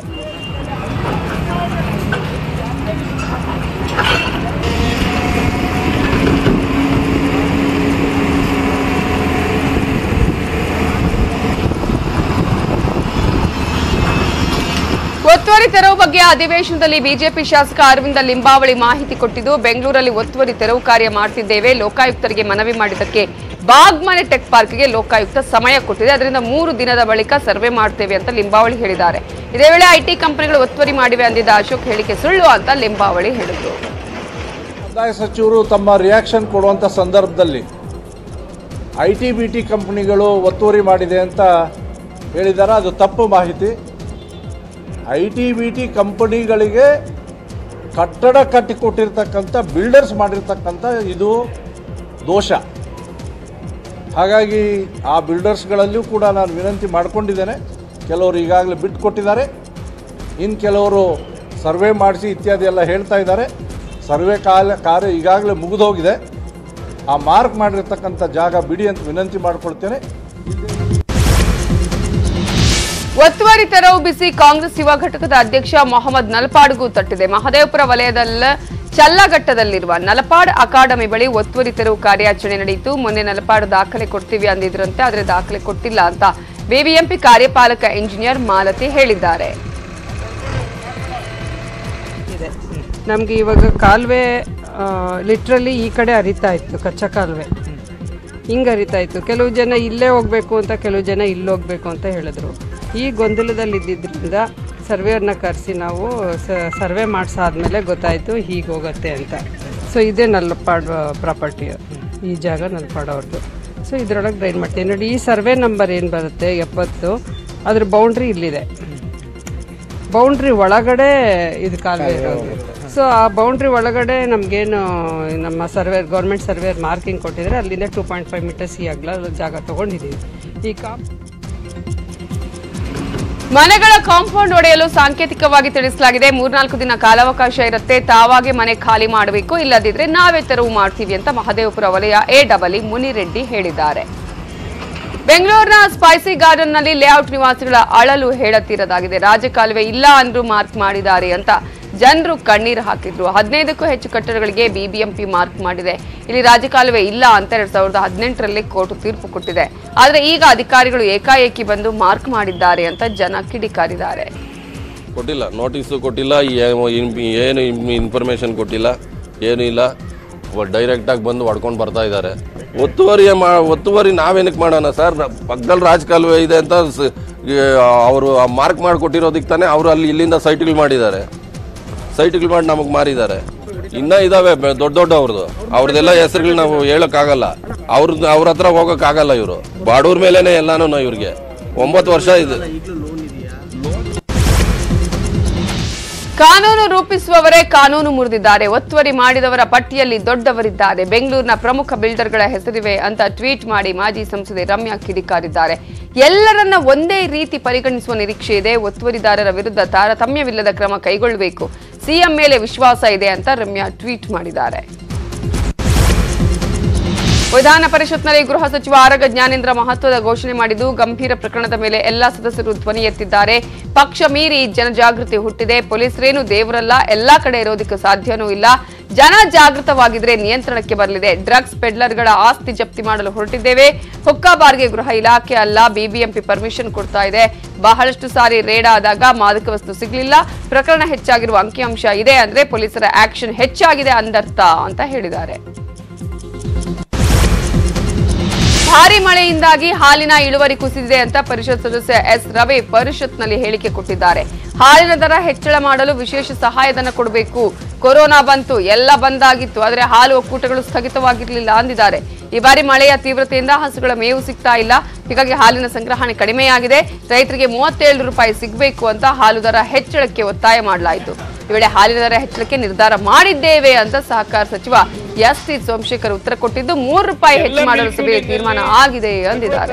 ಒತ್ತುವರಿ ತೆರವು ಬಗ್ಗೆ ಅಧಿವೇಶನದಲ್ಲಿ ಬಿಜೆಪಿ ಶಾಸಕ ಅರವಿಂದ ಲಿಂಬಾವಳಿ ಮಾಹಿತಿ ಕೊಟ್ಟಿದ್ದು ಬೆಂಗಳೂರಲ್ಲಿ ಒತ್ತುವರಿ ತೆರವು ಕಾರ್ಯ ಮಾಡ್ತಿದ್ದೇವೆ ಲೋಕಾಯುಕ್ತರಿಗೆ ಮನವಿ ಮಾಡಿದ್ದಕ್ಕೆ ಬಾಗ್ಮನೆ ಟೆಕ್ ಪಾರ್ಕ್ಗೆ ಲೋಕಾಯುಕ್ತ ಸಮಯ ಕೊಟ್ಟಿದೆ ಅದರಿಂದ ಮೂರು ದಿನದ ಬಳಿಕ ಸರ್ವೆ ಮಾಡ್ತೇವೆ ಅಂತ ಲಿಂಬಾವಳಿ ಹೇಳಿದ್ದಾರೆ ಇದೇ ವೇಳೆ ಐಟಿ ಕಂಪನಿಗಳು ಒತ್ತುವರಿ ಮಾಡಿವೆ ಅಂದಿದ್ದ ಅಶೋಕ್ ಹೇಳಿಕೆ ಸುಳ್ಳು ಅಂತ ಲಿಂಬಾವಳಿ ಹೇಳಿದರು ಕಂದಾಯ ಸಚಿವರು ತಮ್ಮ ರಿಯಾಕ್ಷನ್ ಕೊಡುವಂಥ ಸಂದರ್ಭದಲ್ಲಿ ಐ ಟಿ ಬಿ ಟಿ ಕಂಪ್ನಿಗಳು ಒತ್ತುವರಿ ಮಾಡಿದೆ ಅಂತ ಹೇಳಿದ್ದಾರೆ ಅದು ತಪ್ಪು ಮಾಹಿತಿ ಐ ಟಿ ಬಿ ಟಿ ಕಂಪನಿಗಳಿಗೆ ಕಟ್ಟಡ ಕಟ್ಟಿಕೊಟ್ಟಿರ್ತಕ್ಕಂಥ ಬಿಲ್ಡರ್ಸ್ ಮಾಡಿರ್ತಕ್ಕಂಥ ಇದು ದೋಷ ಹಾಗಾಗಿ ಆ ಬಿಲ್ಡರ್ಸ್ಗಳಲ್ಲಿಯೂ ಕೂಡ ನಾನು ವಿನಂತಿ ಮಾಡಿಕೊಂಡಿದ್ದೇನೆ ಕೆಲವರು ಈಗಾಗಲೇ ಬಿಟ್ಟು ಕೊಟ್ಟಿದ್ದಾರೆ ಇನ್ನು ಕೆಲವರು ಸರ್ವೆ ಮಾಡಿಸಿ ಇತ್ಯಾದಿ ಎಲ್ಲ ಹೇಳ್ತಾ ಇದ್ದಾರೆ ಸರ್ವೆ ಕಾಲ ಕಾರ್ಯ ಈಗಾಗಲೇ ಮುಗಿದೋಗಿದೆ ಆ ಮಾರ್ಕ್ ಮಾಡಿರ್ತಕ್ಕಂಥ ಜಾಗ ಬಿಡಿ ಅಂತ ವಿನಂತಿ ಮಾಡ್ಕೊಳ್ತೇನೆ ಒತ್ತುವರಿ ತೆರವು ಬಿಸಿ ಕಾಂಗ್ರೆಸ್ ಯುವ ಘಟಕದ ಅಧ್ಯಕ್ಷ ಮೊಹಮ್ಮದ್ ನಲಪಾಡ್ಗೂ ತಟ್ಟಿದೆ ಮಹದೇವಪುರ ವಲಯದಲ್ಲ ಚಲ್ಲಘಟ್ಟದಲ್ಲಿರುವ ನಲಪಾಡ್ ಅಕಾಡೆಮಿ ಬಳಿ ಒತ್ತುವರಿ ತೆರವು ಕಾರ್ಯಾಚರಣೆ ನಡೆಯಿತು ಮೊನ್ನೆ ನಲಪಾಡ್ ದಾಖಲೆ ಕೊಡ್ತೀವಿ ಅಂದಿದ್ರಂತೆ ಆದರೆ ದಾಖಲೆ ಕೊಟ್ಟಿಲ್ಲ ಅಂತ ಬಿಬಿಎಂಪಿ ಕಾರ್ಯಪಾಲಕ ಇಂಜಿನಿಯರ್ ಮಾಲತಿ ಹೇಳಿದ್ದಾರೆ ಇದೆ ನಮಗೆ ಇವಾಗ ಕಾಲುವೆ ಲಿಟ್ರಲಿ ಈ ಕಡೆ ಹರಿತಾ ಇತ್ತು ಕಚ್ಚಾ ಕಾಲುವೆ ಹಿಂಗೆ ಹರಿತಾ ಇತ್ತು ಕೆಲವು ಜನ ಇಲ್ಲೇ ಹೋಗಬೇಕು ಅಂತ ಕೆಲವು ಜನ ಇಲ್ಲಿ ಹೋಗಬೇಕು ಅಂತ ಹೇಳಿದ್ರು ಈ ಗೊಂದಲದಲ್ಲಿ ಇದ್ದಿದ್ದರಿಂದ ಸರ್ವೇಯರ್ನ ಕರೆಸಿ ನಾವು ಸರ್ವೆ ಮಾಡಿಸಾದ್ಮೇಲೆ ಗೊತ್ತಾಯಿತು ಹೀಗೆ ಹೋಗುತ್ತೆ ಅಂತ ಸೊ ಇದೇ ನಲ್ಪಾಡ್ ಪ್ರಾಪರ್ಟಿ ಈ ಜಾಗ ನಲ್ಪಾಡ್ ಅವ್ರದ್ದು ಸೊ ಇದರೊಳಗೆ ಡ್ರೈನ್ ಮಾಡ್ತೀವಿ ನೋಡಿ ಈ ಸರ್ವೆ ನಂಬರ್ ಏನು ಬರುತ್ತೆ ಎಪ್ಪತ್ತು ಅದ್ರ ಬೌಂಡ್ರಿ ಇಲ್ಲಿದೆ ಬೌಂಡ್ರಿ ಒಳಗಡೆ ಇದು ಕಾಲುವೆ ಇರೋದು ಸೊ ಆ ಬೌಂಡ್ರಿ ಒಳಗಡೆ ನಮಗೇನು ನಮ್ಮ ಸರ್ವೇರ್ ಗೌರ್ಮೆಂಟ್ ಸರ್ವೇರ್ ಮಾರ್ಕಿಂಗ್ ಕೊಟ್ಟಿದ್ದಾರೆ ಅಲ್ಲಿಂದ ಟೂ ಪಾಯಿಂಟ್ ಫೈವ್ ಮೀಟರ್ಸ್ ಈ ಅಗಲ ಜಾಗ ತೊಗೊಂಡಿದ್ದೀವಿ ಈ ಕಾ ಮನೆಗಳ ಕಾಂಪೌಂಡ್ ಒಡೆಯಲು ಸಾಂಕೇತಿಕವಾಗಿ ತಿಳಿಸಲಾಗಿದೆ ಮೂರ್ನಾಲ್ಕು ದಿನ ಕಾಲಾವಕಾಶ ಇರುತ್ತೆ ತಾವಾಗೆ ಮನೆ ಖಾಲಿ ಮಾಡಬೇಕು ಇಲ್ಲದಿದ್ರೆ ನಾವೇ ತೆರವು ಮಾಡ್ತೀವಿ ಅಂತ ಮಹದೇವಪುರ ವಲಯ ಎ ಡಬಲಿ ಮುನಿರೆಡ್ಡಿ ಹೇಳಿದ್ದಾರೆ ಬೆಂಗಳೂರಿನ ಸ್ಪೈಸಿ ಗಾರ್ಡನ್ ನಲ್ಲಿ ಲೇಔಟ್ ನಿವಾಸಿಗಳ ಅಳಲು ಹೇಳತೀರದಾಗಿದೆ ರಾಜಕಾಲುವೆ ಇಲ್ಲ ಅಂದ್ರೂ ಮಾರ್ಕ್ ಮಾಡಿದ್ದಾರೆ ಅಂತ ಜನರು ಕಣ್ಣೀರು ಹಾಕಿದ್ರು ಹದಿನೈದಕ್ಕೂ ಹೆಚ್ಚು ಕಟ್ಟಡಗಳಿಗೆ ಬಿಬಿಎಂಪಿ ಮಾರ್ಕ್ ಮಾಡಿದೆ ಇಲ್ಲಿ ರಾಜಕಾಲುವೆ ಇಲ್ಲ ಅಂತ ಎರಡ್ ಸಾವಿರದ ಹದಿನೆಂಟರಲ್ಲಿ ಕೋರ್ಟ್ ತೀರ್ಪು ಕೊಟ್ಟಿದೆ ಆದ್ರೆ ಈಗ ಅಧಿಕಾರಿಗಳು ಏಕಾಏಕಿ ಬಂದು ಮಾರ್ಕ್ ಮಾಡಿದ್ದಾರೆ ಅಂತ ಜನ ಕಿಡಿಕಾರಿದ್ದಾರೆ ಕೊಟ್ಟಿಲ್ಲ ನೋಟಿಸು ಕೊಟ್ಟಿಲ್ಲ ಏ- ಇನ್- ಏನು ಇನ್ಫಾರ್ಮೇಶನ್ ಕೊಟ್ಟಿಲ್ಲ ಏನೂ ಇಲ್ಲ ಡೈರೆಕ್ಟಾಗಿ ಬಂದು ಹೊಡ್ಕೊಂಡು ಬರ್ತಾ ಇದ್ದಾರೆ ಒತ್ತುವರಿ ಮಾ ಒತ್ತುವರಿ ನಾವೇನಕ್ಕೆ ಮಾಡೋಣ ಸರ್ ಪಕ್ಕದಲ್ಲಿ ರಾಜಕಾಲುವೆ ಇದೆ ಅಂತ ಅವರು ಮಾರ್ಕ್ ಮಾಡಿಕೊಟ್ಟಿರೋದಕ್ಕೆ ತಾನೇ ಅವರು ಅಲ್ಲಿ ಇಲ್ಲಿಂದ ಸೈಟ್ಗಳು ಮಾಡಿದ್ದಾರೆ ಸೈಟ್ಗಳು ಮಾಡಿ ನಮಗೆ ಮಾರಿದ್ದಾರೆ ಇನ್ನೂ ಇದಾವೆ ಬೆ- ದೊಡ್ಡ ದೊಡ್ಡ ಅವ್ರದ್ದು ಅವ್ರದ್ದೆಲ್ಲ ಹೆಸರುಗಳು ನಾವು ಹೇಳೋಕ್ಕಾಗಲ್ಲ ಅವ್ರದ್ದು ಅವ್ರ ಹತ್ರ ಹೋಗೋಕ್ಕಾಗಲ್ಲ ಇವರು ಬಾಡೂರ್ ಮೇಲೇನೆ ಎಲ್ಲಾನು ಇವ್ರಿಗೆ ಒಂಬತ್ತು ವರ್ಷ ಇದೆ ಕಾನೂನು ರೂಪಿಸುವವರೇ ಕಾನೂನು ಮುರಿದಿದ್ದಾರೆ ಒತ್ತುವರಿ ಮಾಡಿದವರ ಪಟ್ಟಿಯಲ್ಲಿ ದೊಡ್ಡವರಿದ್ದಾರೆ ಬೆಂಗಳೂರಿನ ಪ್ರಮುಖ ಬಿಲ್ಡರ್ಗಳ ಹೆಸರಿವೆ ಅಂತ ಟ್ವೀಟ್ ಮಾಡಿ ಮಾಜಿ ಸಂಸದೆ ರಮ್ಯಾ ಕಿಡಿಕಾರಿದ್ದಾರೆ ಎಲ್ಲರನ್ನ ಒಂದೇ ರೀತಿ ಪರಿಗಣಿಸುವ ನಿರೀಕ್ಷೆ ಇದೆ ಒತ್ತುವರಿದಾರರ ವಿರುದ್ಧ ತಾರತಮ್ಯವಿಲ್ಲದ ಕ್ರಮ ಕೈಗೊಳ್ಳಬೇಕು ಸಿಎಂ ಮೇಲೆ ವಿಶ್ವಾಸ ಇದೆ ಅಂತ ರಮ್ಯಾ ಟ್ವೀಟ್ ಮಾಡಿದ್ದಾರೆ ವಿಧಾನ ಪರಿಷತ್ನಲ್ಲಿ ಗೃಹ ಸಚಿವ ಆರಗ ಜ್ಞಾನೇಂದ್ರ ಮಹತ್ವದ ಘೋಷಣೆ ಮಾಡಿದ್ದು ಗಂಭೀರ ಪ್ರಕರಣದ ಮೇಲೆ ಎಲ್ಲಾ ಸದಸ್ಯರು ಧ್ವನಿ ಎತ್ತಿದ್ದಾರೆ ಪಕ್ಷ ಮೀರಿ ಜನಜಾಗೃತಿ ಹುಟ್ಟಿದೆ ಪೊಲೀಸರೇನು ದೇವರಲ್ಲ ಎಲ್ಲಾ ಕಡೆ ಇರೋದಕ್ಕೆ ಸಾಧ್ಯನೂ ಇಲ್ಲ ಜನ ಜಾಗೃತವಾಗಿದ್ರೆ ನಿಯಂತ್ರಣಕ್ಕೆ ಬರಲಿದೆ ಡ್ರಗ್ಸ್ ಪೆಡ್ಲರ್ಗಳ ಆಸ್ತಿ ಜಪ್ತಿ ಮಾಡಲು ಹೊರಟಿದ್ದೇವೆ ಹುಕ್ಕಾ ಬಾರ್ಗೆ ಗೃಹ ಇಲಾಖೆ ಅಲ್ಲ ಬಿಬಿಎಂಪಿ ಪರ್ಮಿಷನ್ ಕೊಡ್ತಾ ಇದೆ ಬಹಳಷ್ಟು ಸಾರಿ ರೇಡ್ ಆದಾಗ ಮಾದಕ ವಸ್ತು ಸಿಗ್ಲಿಲ್ಲ ಪ್ರಕರಣ ಹೆಚ್ಚಾಗಿರುವ ಅಂಕಿಅಂಶ ಇದೆ ಅಂದ್ರೆ ಪೊಲೀಸರ ಆಕ್ಷನ್ ಹೆಚ್ಚಾಗಿದೆ ಅಂದರ್ಥ ಅಂತ ಹೇಳಿದ್ದಾರೆ ಭಾರಿ ಮಳೆಯಿಂದಾಗಿ ಹಾಲಿನ ಇಳುವರಿ ಕುಸಿದಿದೆ ಅಂತ ಪರಿಷತ್ ಸದಸ್ಯ ಎಸ್ ರವಿ ಪರಿಷತ್ನಲ್ಲಿ ಹೇಳಿಕೆ ಕೊಟ್ಟಿದ್ದಾರೆ ಹಾಲಿನ ದರ ಹೆಚ್ಚಳ ಮಾಡಲು ವಿಶೇಷ ಸಹಾಯಧನ ಕೊಡಬೇಕು ಕೊರೋನಾ ಬಂತು ಎಲ್ಲ ಬಂದಾಗಿತ್ತು ಆದರೆ ಹಾಲು ಒಕ್ಕೂಟಗಳು ಸ್ಥಗಿತವಾಗಿರಲಿಲ್ಲ ಅಂದಿದ್ದಾರೆ ಈ ಬಾರಿ ಮಳೆಯ ತೀವ್ರತೆಯಿಂದ ಹಸುಗಳ ಮೇವು ಸಿಗ್ತಾ ಇಲ್ಲ ಹೀಗಾಗಿ ಹಾಲಿನ ಸಂಗ್ರಹಣೆ ಕಡಿಮೆಯಾಗಿದೆ ರೈತರಿಗೆ ಮೂವತ್ತೇಳು ರೂಪಾಯಿ ಸಿಗಬೇಕು ಅಂತ ಹಾಲು ದರ ಹೆಚ್ಚಳಕ್ಕೆ ಒತ್ತಾಯ ಮಾಡಲಾಯಿತು ಈ ವೇಳೆ ಹಾಲಿನ ದರ ಹೆಚ್ಚಳಕ್ಕೆ ನಿರ್ಧಾರ ಮಾಡಿದ್ದೇವೆ ಅಂತ ಸಹಕಾರ ಸಚಿವ ಎಸ್ ಟಿ ಸೋಮಶೇಖರ್ ಉತ್ತರ ಕೊಟ್ಟಿದ್ದು ಮೂರು ರೂಪಾಯಿ ಹೆಚ್ಚು ಮಾಡಲು ಸಭೆಯಲ್ಲಿ ತೀರ್ಮಾನ ಆಗಿದೆ ಅಂದಿದ್ದಾರೆ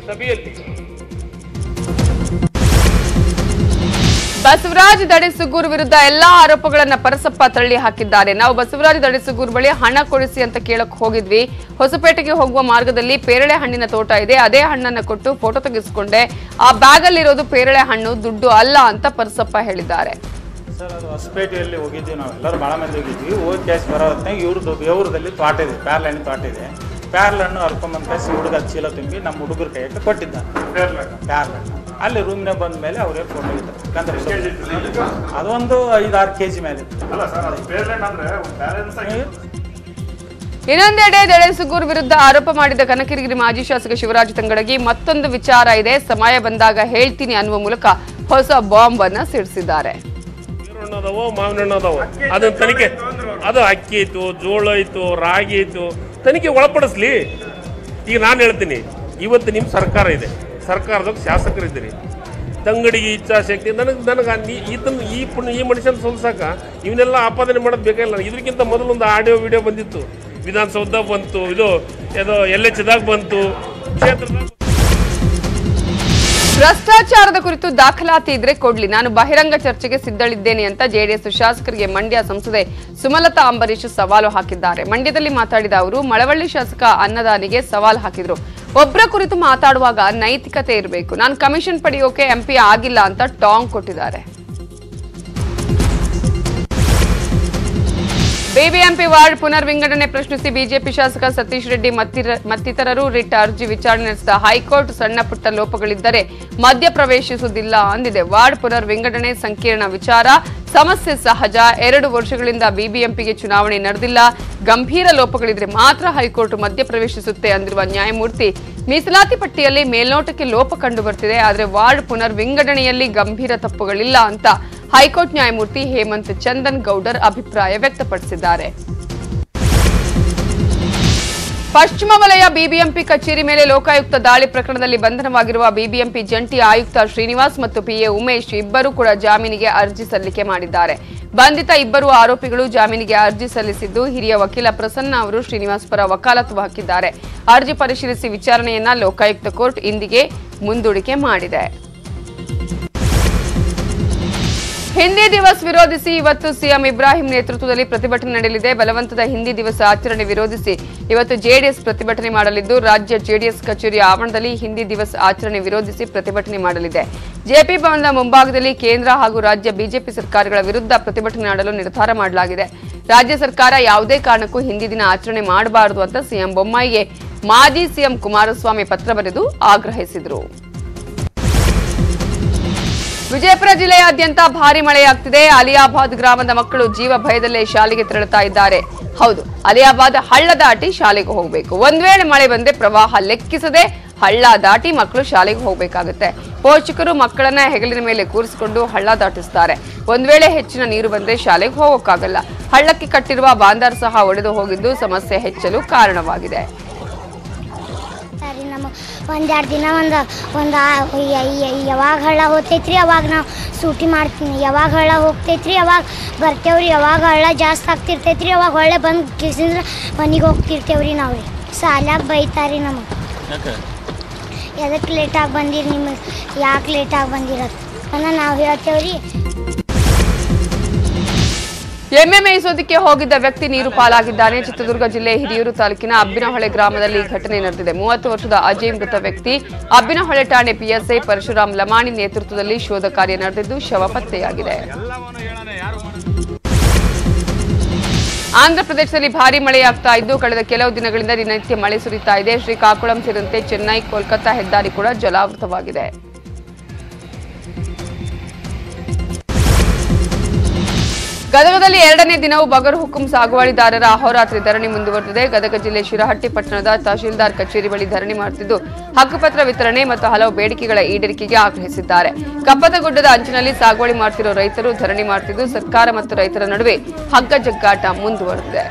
ಬಸವರಾಜ್ ದಡಿಸುಗೂರ್ ವಿರುದ್ಧ ಎಲ್ಲಾ ಆರೋಪಗಳನ್ನ ಪರಸಪ್ಪ ತಳ್ಳಿ ಹಾಕಿದ್ದಾರೆ ನಾವು ಬಸವರಾಜ್ ದಡಿಸುಗೂರ್ ಬಳಿ ಹಣ ಕೊಡಿಸಿ ಅಂತ ಕೇಳಕ್ ಹೋಗಿದ್ವಿ ಹೊಸಪೇಟೆಗೆ ಹೋಗುವ ಮಾರ್ಗದಲ್ಲಿ ಪೇರಳೆ ಹಣ್ಣಿನ ತೋಟ ಇದೆ ಅದೇ ಹಣ್ಣನ್ನ ಕೊಟ್ಟು ಫೋಟೋ ತೆಗೆಸಿಕೊಂಡೆ ಆ ಬ್ಯಾಗ್ ಅಲ್ಲಿರೋದು ಪೇರಳೆ ಹಣ್ಣು ದುಡ್ಡು ಅಲ್ಲ ಅಂತ ಪರಸಪ್ಪ ಹೇಳಿದ್ದಾರೆ ಸರ್ ಅದು ಹೊಸಪೇಟೆಯಲ್ಲಿ ಹೋಗಿದ್ವಿ ನಾವು ಎಲ್ಲರೂ ಭಾಳ ಮಂದಿ ಹೋಗಿದ್ವಿ ಹೋಗಿ ಕ್ಯಾಶ್ ಬರೋ ಹೊತ್ತಿನಾಗ ಇವ್ರದ್ದು ಬೇವ್ರದಲ್ಲಿ ತೋಟ ಇದೆ ಪ್ಯಾರ್ಲ ಹಣ್ಣು ತೋಟ ಇದೆ ಪ್ಯಾರ್ಲ ಹಣ್ಣು ಹರ್ಕೊಂಬಂದು ಕಳಿಸಿ ಹುಡುಗ ಚೀಲ ತುಂಬಿ ನಮ್ಮ ಹುಡುಗರ ಕೈಯಾಗ ಕೊಟ್ಟಿದ್ದ ಪ್ಯಾರ್ಲ ಹಣ್ಣು ಅಲ್ಲಿ ರೂಮ್ನಾಗ ಬಂದ ಮೇಲೆ ಅವರೇ ಫೋಟೋ ಇತ್ತು ಯಾಕಂದ್ರೆ ಅದೊಂದು ಐದಾರು ಕೆ ಜಿ ಮೇಲೆ ಇತ್ತು. ಇನ್ನೊಂದೆಡೆ ದಳೆಸುಗೂರ್ ವಿರುದ್ಧ ಆರೋಪ ಮಾಡಿದ ಕನಕಗಿರಿ ಮಾಜಿ ಶಾಸಕ ಶಿವರಾಜ್ ತಂಗಡಗಿ ಮತ್ತೊಂದು ವಿಚಾರ ಇದೆ ಸಮಯ ಬಂದಾಗ ಹೇಳ್ತೀನಿ ಅನ್ನುವ ಮೂಲಕ ಹೊಸ ಬಾಂಬ್ ಅನ್ನ ಸಿಡಿಸಿದ್ದಾರೆ ಹಣ್ಣು ಅದಾವೋ ಮಾವಿನ ಹಣ್ಣು ಅದಾವೋ ಅದನ್ನ ತನಿಖೆ ಅದು ಅಕ್ಕಿ ಐತು ಜೋಳ ಐತು ರಾಗಿ ಐತು ತನಿಖೆ ಒಳಪಡಿಸ್ಲಿ ಈಗ ನಾನು ಹೇಳ್ತೀನಿ ಇವತ್ತು ನಿಮ್ಮ ಸರ್ಕಾರ ಇದೆ ಸರ್ಕಾರದಾಗ ಶಾಸಕರಿದ್ದೀರಿ ತಂಗಡಿಗೆ ಇಚ್ಛಾಶಕ್ತಿ ನನಗೆ ನನಗೆ ನೀ ಈತನ ಈ ಪುಣ್ಯ ಈ ಮನುಷ್ಯನ ಸೋಲ್ಸಾಕ ಇವನ್ನೆಲ್ಲ ಆಪಾದನೆ ಮಾಡೋದು ಬೇಕಾಗಿಲ್ಲ ಇದಕ್ಕಿಂತ ಮೊದಲೊಂದು ಆಡಿಯೋ ವಿಡಿಯೋ ಬಂದಿತ್ತು ವಿಧಾನಸೌಧ ಬಂತು ಇದು ಏನೋ ಎಲ್ ಎಚ್ದಾಗ ಬಂತು ಕ್ಷೇತ್ರದಾಗ ಭ್ರಷ್ಟಾಚಾರದ ಕುರಿತು ದಾಖಲಾತಿ ಇದ್ರೆ ಕೊಡ್ಲಿ ನಾನು ಬಹಿರಂಗ ಚರ್ಚೆಗೆ ಸಿದ್ಧಳಿದ್ದೇನೆ ಅಂತ ಜೆಡಿಎಸ್ ಶಾಸಕರಿಗೆ ಮಂಡ್ಯ ಸಂಸದೆ ಸುಮಲತಾ ಅಂಬರೀಶ್ ಸವಾಲು ಹಾಕಿದ್ದಾರೆ ಮಂಡ್ಯದಲ್ಲಿ ಮಾತಾಡಿದ ಅವರು ಮಳವಳ್ಳಿ ಶಾಸಕ ಅನ್ನದಾನಿಗೆ ಸವಾಲು ಹಾಕಿದ್ರು ಒಬ್ಬರ ಕುರಿತು ಮಾತಾಡುವಾಗ ನೈತಿಕತೆ ಇರಬೇಕು ನಾನು ಕಮಿಷನ್ ಪಡೆಯೋಕೆ ಎಂಪಿ ಆಗಿಲ್ಲ ಅಂತ ಟಾಂಗ್ ಕೊಟ್ಟಿದ್ದಾರೆ ಬಿಬಿಎಂಪಿ ವಾರ್ಡ್ ಪುನರ್ ವಿಂಗಡಣೆ ಪ್ರಶ್ನಿಸಿ ಬಿಜೆಪಿ ಶಾಸಕ ಸತೀಶ್ ರೆಡ್ಡಿ ಮತ್ತಿರ- ಮತ್ತಿತರರು ರಿಟ್ ಅರ್ಜಿ ವಿಚಾರಣೆ ನಡೆಸಿದ ಹೈಕೋರ್ಟ್ ಸಣ್ಣ ಪುಟ್ಟ ಲೋಪಗಳಿದ್ದರೆ ಮಧ್ಯ ಪ್ರವೇಶಿಸುವುದಿಲ್ಲ ಅಂದಿದೆ ವಾರ್ಡ್ ಪುನರ್ ವಿಂಗಡಣೆ ಸಂಕೀರ್ಣ ವಿಚಾರ ಸಮಸ್ಯೆ ಸಹಜ ಎರಡು ವರ್ಷಗಳಿಂದ ಬಿಬಿಎಂಪಿಗೆ ಚುನಾವಣೆ ನಡೆದಿಲ್ಲ ಗಂಭೀರ ಲೋಪಗಳಿದ್ರೆ ಮಾತ್ರ ಹೈಕೋರ್ಟ್ ಮಧ್ಯ ಪ್ರವೇಶಿಸುತ್ತೆ ಅಂದಿರುವ ನ್ಯಾಯಮೂರ್ತಿ ಮೀಸಲಾತಿ ಪಟ್ಟಿಯಲ್ಲಿ ಮೇಲ್ನೋಟಕ್ಕೆ ಲೋಪ ಕಂಡು ಬರ್ತಿದೆ ಆದರೆ ವಾರ್ಡ್ ಪುನರ್ ವಿಂಗಡಣೆಯಲ್ಲಿ ಗಂಭೀರ ತಪ್ಪುಗಳಿಲ್ಲ ಅಂತ ಹೈಕೋರ್ಟ್ ನ್ಯಾಯಮೂರ್ತಿ ಹೇಮಂತ್ ಚಂದನ್ ಗೌಡರ್ ಅಭಿಪ್ರಾಯ ವ್ಯಕ್ತಪಡಿಸಿದ್ದಾರೆ ಪಶ್ಚಿಮ ವಲಯ ಬಿಬಿಎಂಪಿ ಕಚೇರಿ ಮೇಲೆ ಲೋಕಾಯುಕ್ತ ದಾಳಿ ಪ್ರಕರಣದಲ್ಲಿ ಬಂಧನವಾಗಿರುವ ಬಿಬಿಎಂಪಿ ಜಂಟಿ ಆಯುಕ್ತ ಶ್ರೀನಿವಾಸ್ ಮತ್ತು ಪಿಎ ಉಮೇಶ್ ಇಬ್ಬರು ಕೂಡ ಜಾಮೀನಿಗೆ ಅರ್ಜಿ ಸಲ್ಲಿಕೆ ಮಾಡಿದ್ದಾರೆ ಬಂಧಿತ ಇಬ್ಬರು ಆರೋಪಿಗಳು ಜಾಮೀನಿಗೆ ಅರ್ಜಿ ಸಲ್ಲಿಸಿದ್ದು ಹಿರಿಯ ವಕೀಲ ಪ್ರಸನ್ನ ಅವರು ಶ್ರೀನಿವಾಸ್ ಪರ ವಕಾಲತ್ತು ಹಾಕಿದ್ದಾರೆ ಅರ್ಜಿ ಪರಿಶೀಲಿಸಿ ವಿಚಾರಣೆಯನ್ನ ಲೋಕಾಯುಕ್ತ ಕೋರ್ಟ್ ಇಂದಿಗೆ ಮುಂದೂಡಿಕೆ ಮಾಡಿದೆ ಹಿಂದಿ ದಿವಸ್ ವಿರೋಧಿಸಿ ಇವತ್ತು ಸಿಎಂ ಇಬ್ರಾಹಿಂ ನೇತೃತ್ವದಲ್ಲಿ ಪ್ರತಿಭಟನೆ ನಡೆಯಲಿದೆ ಬಲವಂತದ ಹಿಂದಿ ದಿವಸ ಆಚರಣೆ ವಿರೋಧಿಸಿ ಇವತ್ತು ಜೆಡಿಎಸ್ ಪ್ರತಿಭಟನೆ ಮಾಡಲಿದ್ದು ರಾಜ್ಯ ಜೆಡಿಎಸ್ ಕಚೇರಿ ಆವರಣದಲ್ಲಿ ಹಿಂದಿ ದಿವಸ್ ಆಚರಣೆ ವಿರೋಧಿಸಿ ಪ್ರತಿಭಟನೆ ಮಾಡಲಿದೆ ಜೆಪಿ ಭವನದ ಮುಂಭಾಗದಲ್ಲಿ ಕೇಂದ್ರ ಹಾಗೂ ರಾಜ್ಯ ಬಿಜೆಪಿ ಸರ್ಕಾರಗಳ ವಿರುದ್ಧ ಪ್ರತಿಭಟನೆ ಮಾಡಲು ನಿರ್ಧಾರ ಮಾಡಲಾಗಿದೆ ರಾಜ್ಯ ಸರ್ಕಾರ ಯಾವುದೇ ಕಾರಣಕ್ಕೂ ಹಿಂದಿ ದಿನ ಆಚರಣೆ ಮಾಡಬಾರದು ಅಂತ ಸಿಎಂ ಬೊಮ್ಮಾಯಿಗೆ ಮಾಜಿ ಸಿಎಂ ಕುಮಾರಸ್ವಾಮಿ ಪತ್ರ ಬರೆದು ಆಗ್ರಹಿಸಿದರು ವಿಜಯಪುರ ಜಿಲ್ಲೆಯಾದ್ಯಂತ ಭಾರಿ ಮಳೆಯಾಗ್ತಿದೆ ಅಲಿಯಾಬಾದ್ ಗ್ರಾಮದ ಮಕ್ಕಳು ಜೀವ ಭಯದಲ್ಲೇ ಶಾಲೆಗೆ ತೆರಳುತ್ತಾ ಇದ್ದಾರೆ ಹೌದು ಅಲಿಯಾಬಾದ್ ಹಳ್ಳ ದಾಟಿ ಶಾಲೆಗೆ ಹೋಗಬೇಕು ಒಂದ್ ವೇಳೆ ಮಳೆ ಬಂದ್ರೆ ಪ್ರವಾಹ ಲೆಕ್ಕಿಸದೆ ಹಳ್ಳ ದಾಟಿ ಮಕ್ಕಳು ಶಾಲೆಗೆ ಹೋಗಬೇಕಾಗುತ್ತೆ ಪೋಷಕರು ಮಕ್ಕಳನ್ನ ಹೆಗಲಿನ ಮೇಲೆ ಕೂರಿಸಿಕೊಂಡು ಹಳ್ಳ ದಾಟಿಸ್ತಾರೆ ಒಂದ್ ವೇಳೆ ಹೆಚ್ಚಿನ ನೀರು ಬಂದ್ರೆ ಶಾಲೆಗೆ ಹೋಗೋಕ್ಕಾಗಲ್ಲ ಹಳ್ಳಕ್ಕೆ ಕಟ್ಟಿರುವ ಬಾಂದಾರ್ ಸಹ ಒಡೆದು ಹೋಗಿದ್ದು ಸಮಸ್ಯೆ ಹೆಚ್ಚಲು ಕಾರಣವಾಗಿದೆ ಸರಿ ನಮ್ಮ ಒಂದೆರಡು ದಿನ ಒಂದು ಒಂದು ಯಾವಾಗ ಹಳ್ಳ ಹೋಗ್ತೈತ್ರಿ ಅವಾಗ ನಾವು ಸೂಟಿ ಮಾಡ್ತೀನಿ ಯಾವಾಗ ಹಳ್ಳ ಹೋಗ್ತೈತ್ರಿ ಅವಾಗ ಬರ್ತೇವ್ರಿ ಯಾವಾಗ ಹಳ್ಳ ಜಾಸ್ತಿ ಆಗ್ತಿರ್ತೈತ್ರಿ ಅವಾಗ ಹೊಳ್ಳೆ ಬಂದು ಕಿಸಿಂದ್ರೆ ಮನೆಗೆ ಹೋಗ್ತಿರ್ತೇವ್ರಿ ನಾವು ರೀ ಸಾಲ್ಯಾಗ ಬೈತಾರಿ ನಮಗೆ ಎದಕ್ಕೆ ಲೇಟಾಗಿ ಬಂದಿರಿ ನಿಮಗೆ ಯಾಕೆ ಲೇಟಾಗಿ ಬಂದಿರತ್ತೆ ಅನ್ನೋ ನಾವು ಹೇಳ್ತೇವ್ರಿ ಎಮ್ಮೆ ಮೇಯಿಸೋದಕ್ಕೆ ಹೋಗಿದ್ದ ವ್ಯಕ್ತಿ ನೀರು ಪಾಲಾಗಿದ್ದಾನೆ ಚಿತ್ರದುರ್ಗ ಜಿಲ್ಲೆ ಹಿರಿಯೂರು ತಾಲೂಕಿನ ಅಬ್ಬಿನಹೊಳೆ ಗ್ರಾಮದಲ್ಲಿ ಈ ಘಟನೆ ನಡೆದಿದೆ ಮೂವತ್ತು ವರ್ಷದ ಅಜಯ್ ಮೃತ ವ್ಯಕ್ತಿ ಅಬ್ಬಿನಹೊಳೆ ಠಾಣೆ ಪಿಎಸ್ಐ ಪರಶುರಾಮ್ ಲಮಾಣಿ ನೇತೃತ್ವದಲ್ಲಿ ಶೋಧ ಕಾರ್ಯ ನಡೆದಿದ್ದು ಶವ ಪತ್ತೆಯಾಗಿದೆ ಆಂಧ್ರಪ್ರದೇಶದಲ್ಲಿ ಭಾರಿ ಮಳೆಯಾಗ್ತಾ ಇದ್ದು ಕಳೆದ ಕೆಲವು ದಿನಗಳಿಂದ ದಿನನಿತ್ಯ ಮಳೆ ಸುರಿತಾ ಇದೆ ಶ್ರೀಕಾಕುಳಂ ಸೇರಿದಂತೆ ಚೆನ್ನೈ ಕೋಲ್ಕತ್ತಾ ಹೆದ್ದಾರಿ ಕೂಡ ಜಲಾವೃತವಾಗಿದೆ ಗದಗದಲ್ಲಿ ಎರಡನೇ ದಿನವೂ ಬಗರ್ ಹುಕುಂ ಸಾಗುವಳಿದಾರರ ಅಹೋರಾತ್ರಿ ಧರಣಿ ಮುಂದುವರೆದಿದೆ ಗದಗ ಜಿಲ್ಲೆ ಶಿರಹಟ್ಟಿ ಪಟ್ಟಣದ ತಹಶೀಲ್ದಾರ್ ಕಚೇರಿ ಬಳಿ ಧರಣಿ ಮಾಡುತ್ತಿದ್ದು ಹಕ್ಕುಪತ್ರ ವಿತರಣೆ ಮತ್ತು ಹಲವು ಬೇಡಿಕೆಗಳ ಈಡೇರಿಕೆಗೆ ಆಗ್ರಹಿಸಿದ್ದಾರೆ ಕಪ್ಪತಗುಡ್ಡದ ಅಂಚಿನಲ್ಲಿ ಸಾಗುವಳಿ ಮಾಡ್ತಿರೋ ರೈತರು ಧರಣಿ ಮಾಡುತ್ತಿದ್ದು ಸರ್ಕಾರ ಮತ್ತು ರೈತರ ನಡುವೆ ಹಗ್ಗ ಜಗ್ಗಾಟ ಮುಂದುವರೆದಿದೆ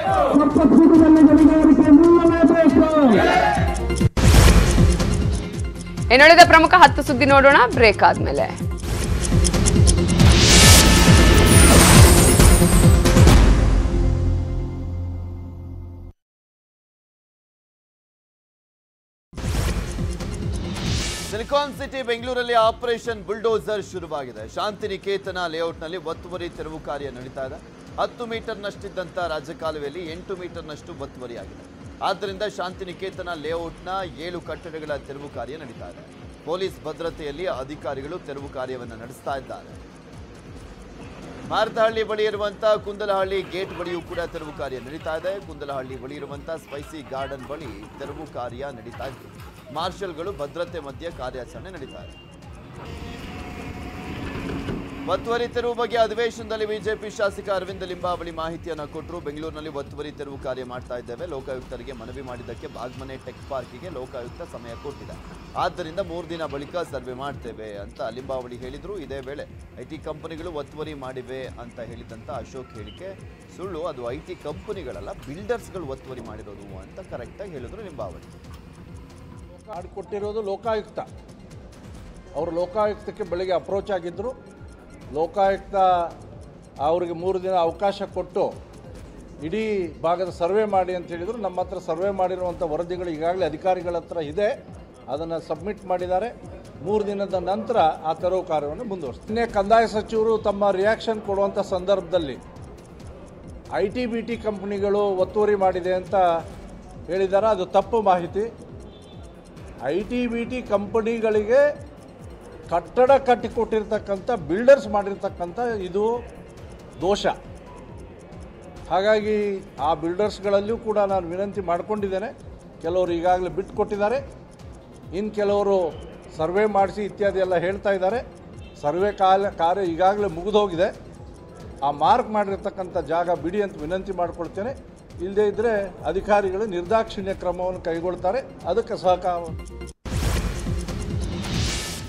ಇನ್ನುಳಿದ ಪ್ರಮುಖ ಹತ್ತು ಸುದ್ದಿ ನೋಡೋಣ ಬ್ರೇಕ್ ಆದ್ಮೇಲೆ ಸಿಲಿಕಾನ್ ಸಿಟಿ ಬೆಂಗಳೂರಲ್ಲಿ ಆಪರೇಷನ್ ಬುಲ್ಡೋಸರ್ ಶುರುವಾಗಿದೆ ಶಾಂತಿನಿಕೇತನ ಲೇಔಟ್ನಲ್ಲಿ ಒತ್ತುವರಿ ತೆರವು ಕಾರ್ಯ ನಡೀತಾ ಇದೆ ಹತ್ತು ಮೀಟರ್ನಷ್ಟಿದ್ದಂಥ ರಾಜಕಾಲುವೆಯಲ್ಲಿ ಎಂಟು ಮೀಟರ್ನಷ್ಟು ಒತ್ತುವರಿಯಾಗಿದೆ ಆದ್ದರಿಂದ ಶಾಂತಿನಿಕೇತನ ಲೇಔಟ್ನ ಏಳು ಕಟ್ಟಡಗಳ ತೆರವು ಕಾರ್ಯ ನಡೀತಾ ಇದೆ ಪೊಲೀಸ್ ಭದ್ರತೆಯಲ್ಲಿ ಅಧಿಕಾರಿಗಳು ತೆರವು ಕಾರ್ಯವನ್ನು ನಡೆಸ್ತಾ ಇದ್ದಾರೆ ಮಾರತಹಳ್ಳಿ ಬಳಿ ಇರುವಂತಹ ಕುಂದಲಹಳ್ಳಿ ಗೇಟ್ ಬಳಿಯೂ ಕೂಡ ತೆರವು ಕಾರ್ಯ ನಡೀತಾ ಇದೆ ಕುಂದಲಹಳ್ಳಿ ಬಳಿ ಇರುವಂತಹ ಸ್ಪೈಸಿ ಗಾರ್ಡನ್ ಬಳಿ ತೆರವು ಕಾರ್ಯ ನಡೀತಾ ಇದೆ ಮಾರ್ಷಲ್ಗಳು ಭದ್ರತೆ ಮಧ್ಯೆ ಕಾರ್ಯಾಚರಣೆ ನಡೀತಾ ಇದೆ ಒತ್ತುವರಿ ತೆರವು ಬಗ್ಗೆ ಅಧಿವೇಶನದಲ್ಲಿ ಬಿಜೆಪಿ ಶಾಸಕ ಅರವಿಂದ ಲಿಂಬಾವಳಿ ಮಾಹಿತಿಯನ್ನು ಕೊಟ್ಟರು ಬೆಂಗಳೂರಿನಲ್ಲಿ ಒತ್ತುವರಿ ತೆರವು ಕಾರ್ಯ ಮಾಡ್ತಾ ಇದ್ದೇವೆ ಲೋಕಾಯುಕ್ತರಿಗೆ ಮನವಿ ಮಾಡಿದ್ದಕ್ಕೆ ಬಾಗ್ಮನೆ ಟೆಕ್ ಪಾರ್ಕಿಗೆ ಲೋಕಾಯುಕ್ತ ಸಮಯ ಕೊಟ್ಟಿದೆ ಆದ್ದರಿಂದ ಮೂರು ದಿನ ಬಳಿಕ ಸರ್ವೆ ಮಾಡ್ತೇವೆ ಅಂತ ಲಿಂಬಾವಳಿ ಹೇಳಿದ್ರು ಇದೇ ವೇಳೆ ಐ ಟಿ ಕಂಪನಿಗಳು ಒತ್ತುವರಿ ಮಾಡಿವೆ ಅಂತ ಹೇಳಿದಂತ ಅಶೋಕ್ ಹೇಳಿಕೆ ಸುಳ್ಳು ಅದು ಐ ಟಿ ಕಂಪನಿಗಳಲ್ಲ ಬಿಲ್ಡರ್ಸ್ಗಳು ಒತ್ತುವರಿ ಮಾಡಿರೋದು ಅಂತ ಕರೆಕ್ಟಾಗಿ ಹೇಳಿದ್ರು ಲಿಂಬಾವಳಿ ಕೊಟ್ಟಿರೋದು ಲೋಕಾಯುಕ್ತ ಅವರು ಲೋಕಾಯುಕ್ತಕ್ಕೆ ಬೆಳಿಗ್ಗೆ ಅಪ್ರೋಚ್ ಆಗಿದ್ದರು ಲೋಕಾಯುಕ್ತ ಅವರಿಗೆ ಮೂರು ದಿನ ಅವಕಾಶ ಕೊಟ್ಟು ಇಡೀ ಭಾಗದ ಸರ್ವೆ ಮಾಡಿ ಅಂತ ಹೇಳಿದರು ನಮ್ಮ ಹತ್ರ ಸರ್ವೆ ಮಾಡಿರುವಂಥ ವರದಿಗಳು ಈಗಾಗಲೇ ಅಧಿಕಾರಿಗಳ ಹತ್ರ ಇದೆ ಅದನ್ನು ಸಬ್ಮಿಟ್ ಮಾಡಿದ್ದಾರೆ ಮೂರು ದಿನದ ನಂತರ ಆ ತೆರವು ಕಾರ್ಯವನ್ನು ಮುಂದುವರಿಸ್ತಾರೆ ನಿನ್ನೆ ಕಂದಾಯ ಸಚಿವರು ತಮ್ಮ ರಿಯಾಕ್ಷನ್ ಕೊಡುವಂಥ ಸಂದರ್ಭದಲ್ಲಿ ಐ ಟಿ ಬಿ ಟಿ ಕಂಪ್ನಿಗಳು ಒತ್ತುವರಿ ಮಾಡಿದೆ ಅಂತ ಹೇಳಿದ್ದಾರೆ ಅದು ತಪ್ಪು ಮಾಹಿತಿ ಐ ಟಿ ಬಿ ಟಿ ಕಂಪನಿಗಳಿಗೆ ಕಟ್ಟಡ ಕಟ್ಟಿಕೊಟ್ಟಿರ್ತಕ್ಕಂಥ ಬಿಲ್ಡರ್ಸ್ ಮಾಡಿರ್ತಕ್ಕಂಥ ಇದು ದೋಷ ಹಾಗಾಗಿ ಆ ಬಿಲ್ಡರ್ಸ್ಗಳಲ್ಲಿಯೂ ಕೂಡ ನಾನು ವಿನಂತಿ ಮಾಡಿಕೊಂಡಿದ್ದೇನೆ ಕೆಲವರು ಈಗಾಗಲೇ ಬಿಟ್ಟು ಕೊಟ್ಟಿದ್ದಾರೆ ಇನ್ನು ಕೆಲವರು ಸರ್ವೆ ಮಾಡಿಸಿ ಇತ್ಯಾದಿ ಎಲ್ಲ ಹೇಳ್ತಾ ಇದ್ದಾರೆ ಸರ್ವೆ ಕಾಲ ಕಾರ್ಯ ಈಗಾಗಲೇ ಮುಗಿದೋಗಿದೆ ಆ ಮಾರ್ಕ್ ಮಾಡಿರ್ತಕ್ಕಂಥ ಜಾಗ ಬಿಡಿ ಅಂತ ವಿನಂತಿ ಮಾಡಿಕೊಳ್ತೇನೆ ಇಲ್ಲದೇ ಇದ್ದರೆ ಅಧಿಕಾರಿಗಳು ನಿರ್ದಾಕ್ಷಿಣ್ಯ ಕ್ರಮವನ್ನು ಕೈಗೊಳ್ತಾರೆ ಅದಕ್ಕೆ ಸಹಕಾರ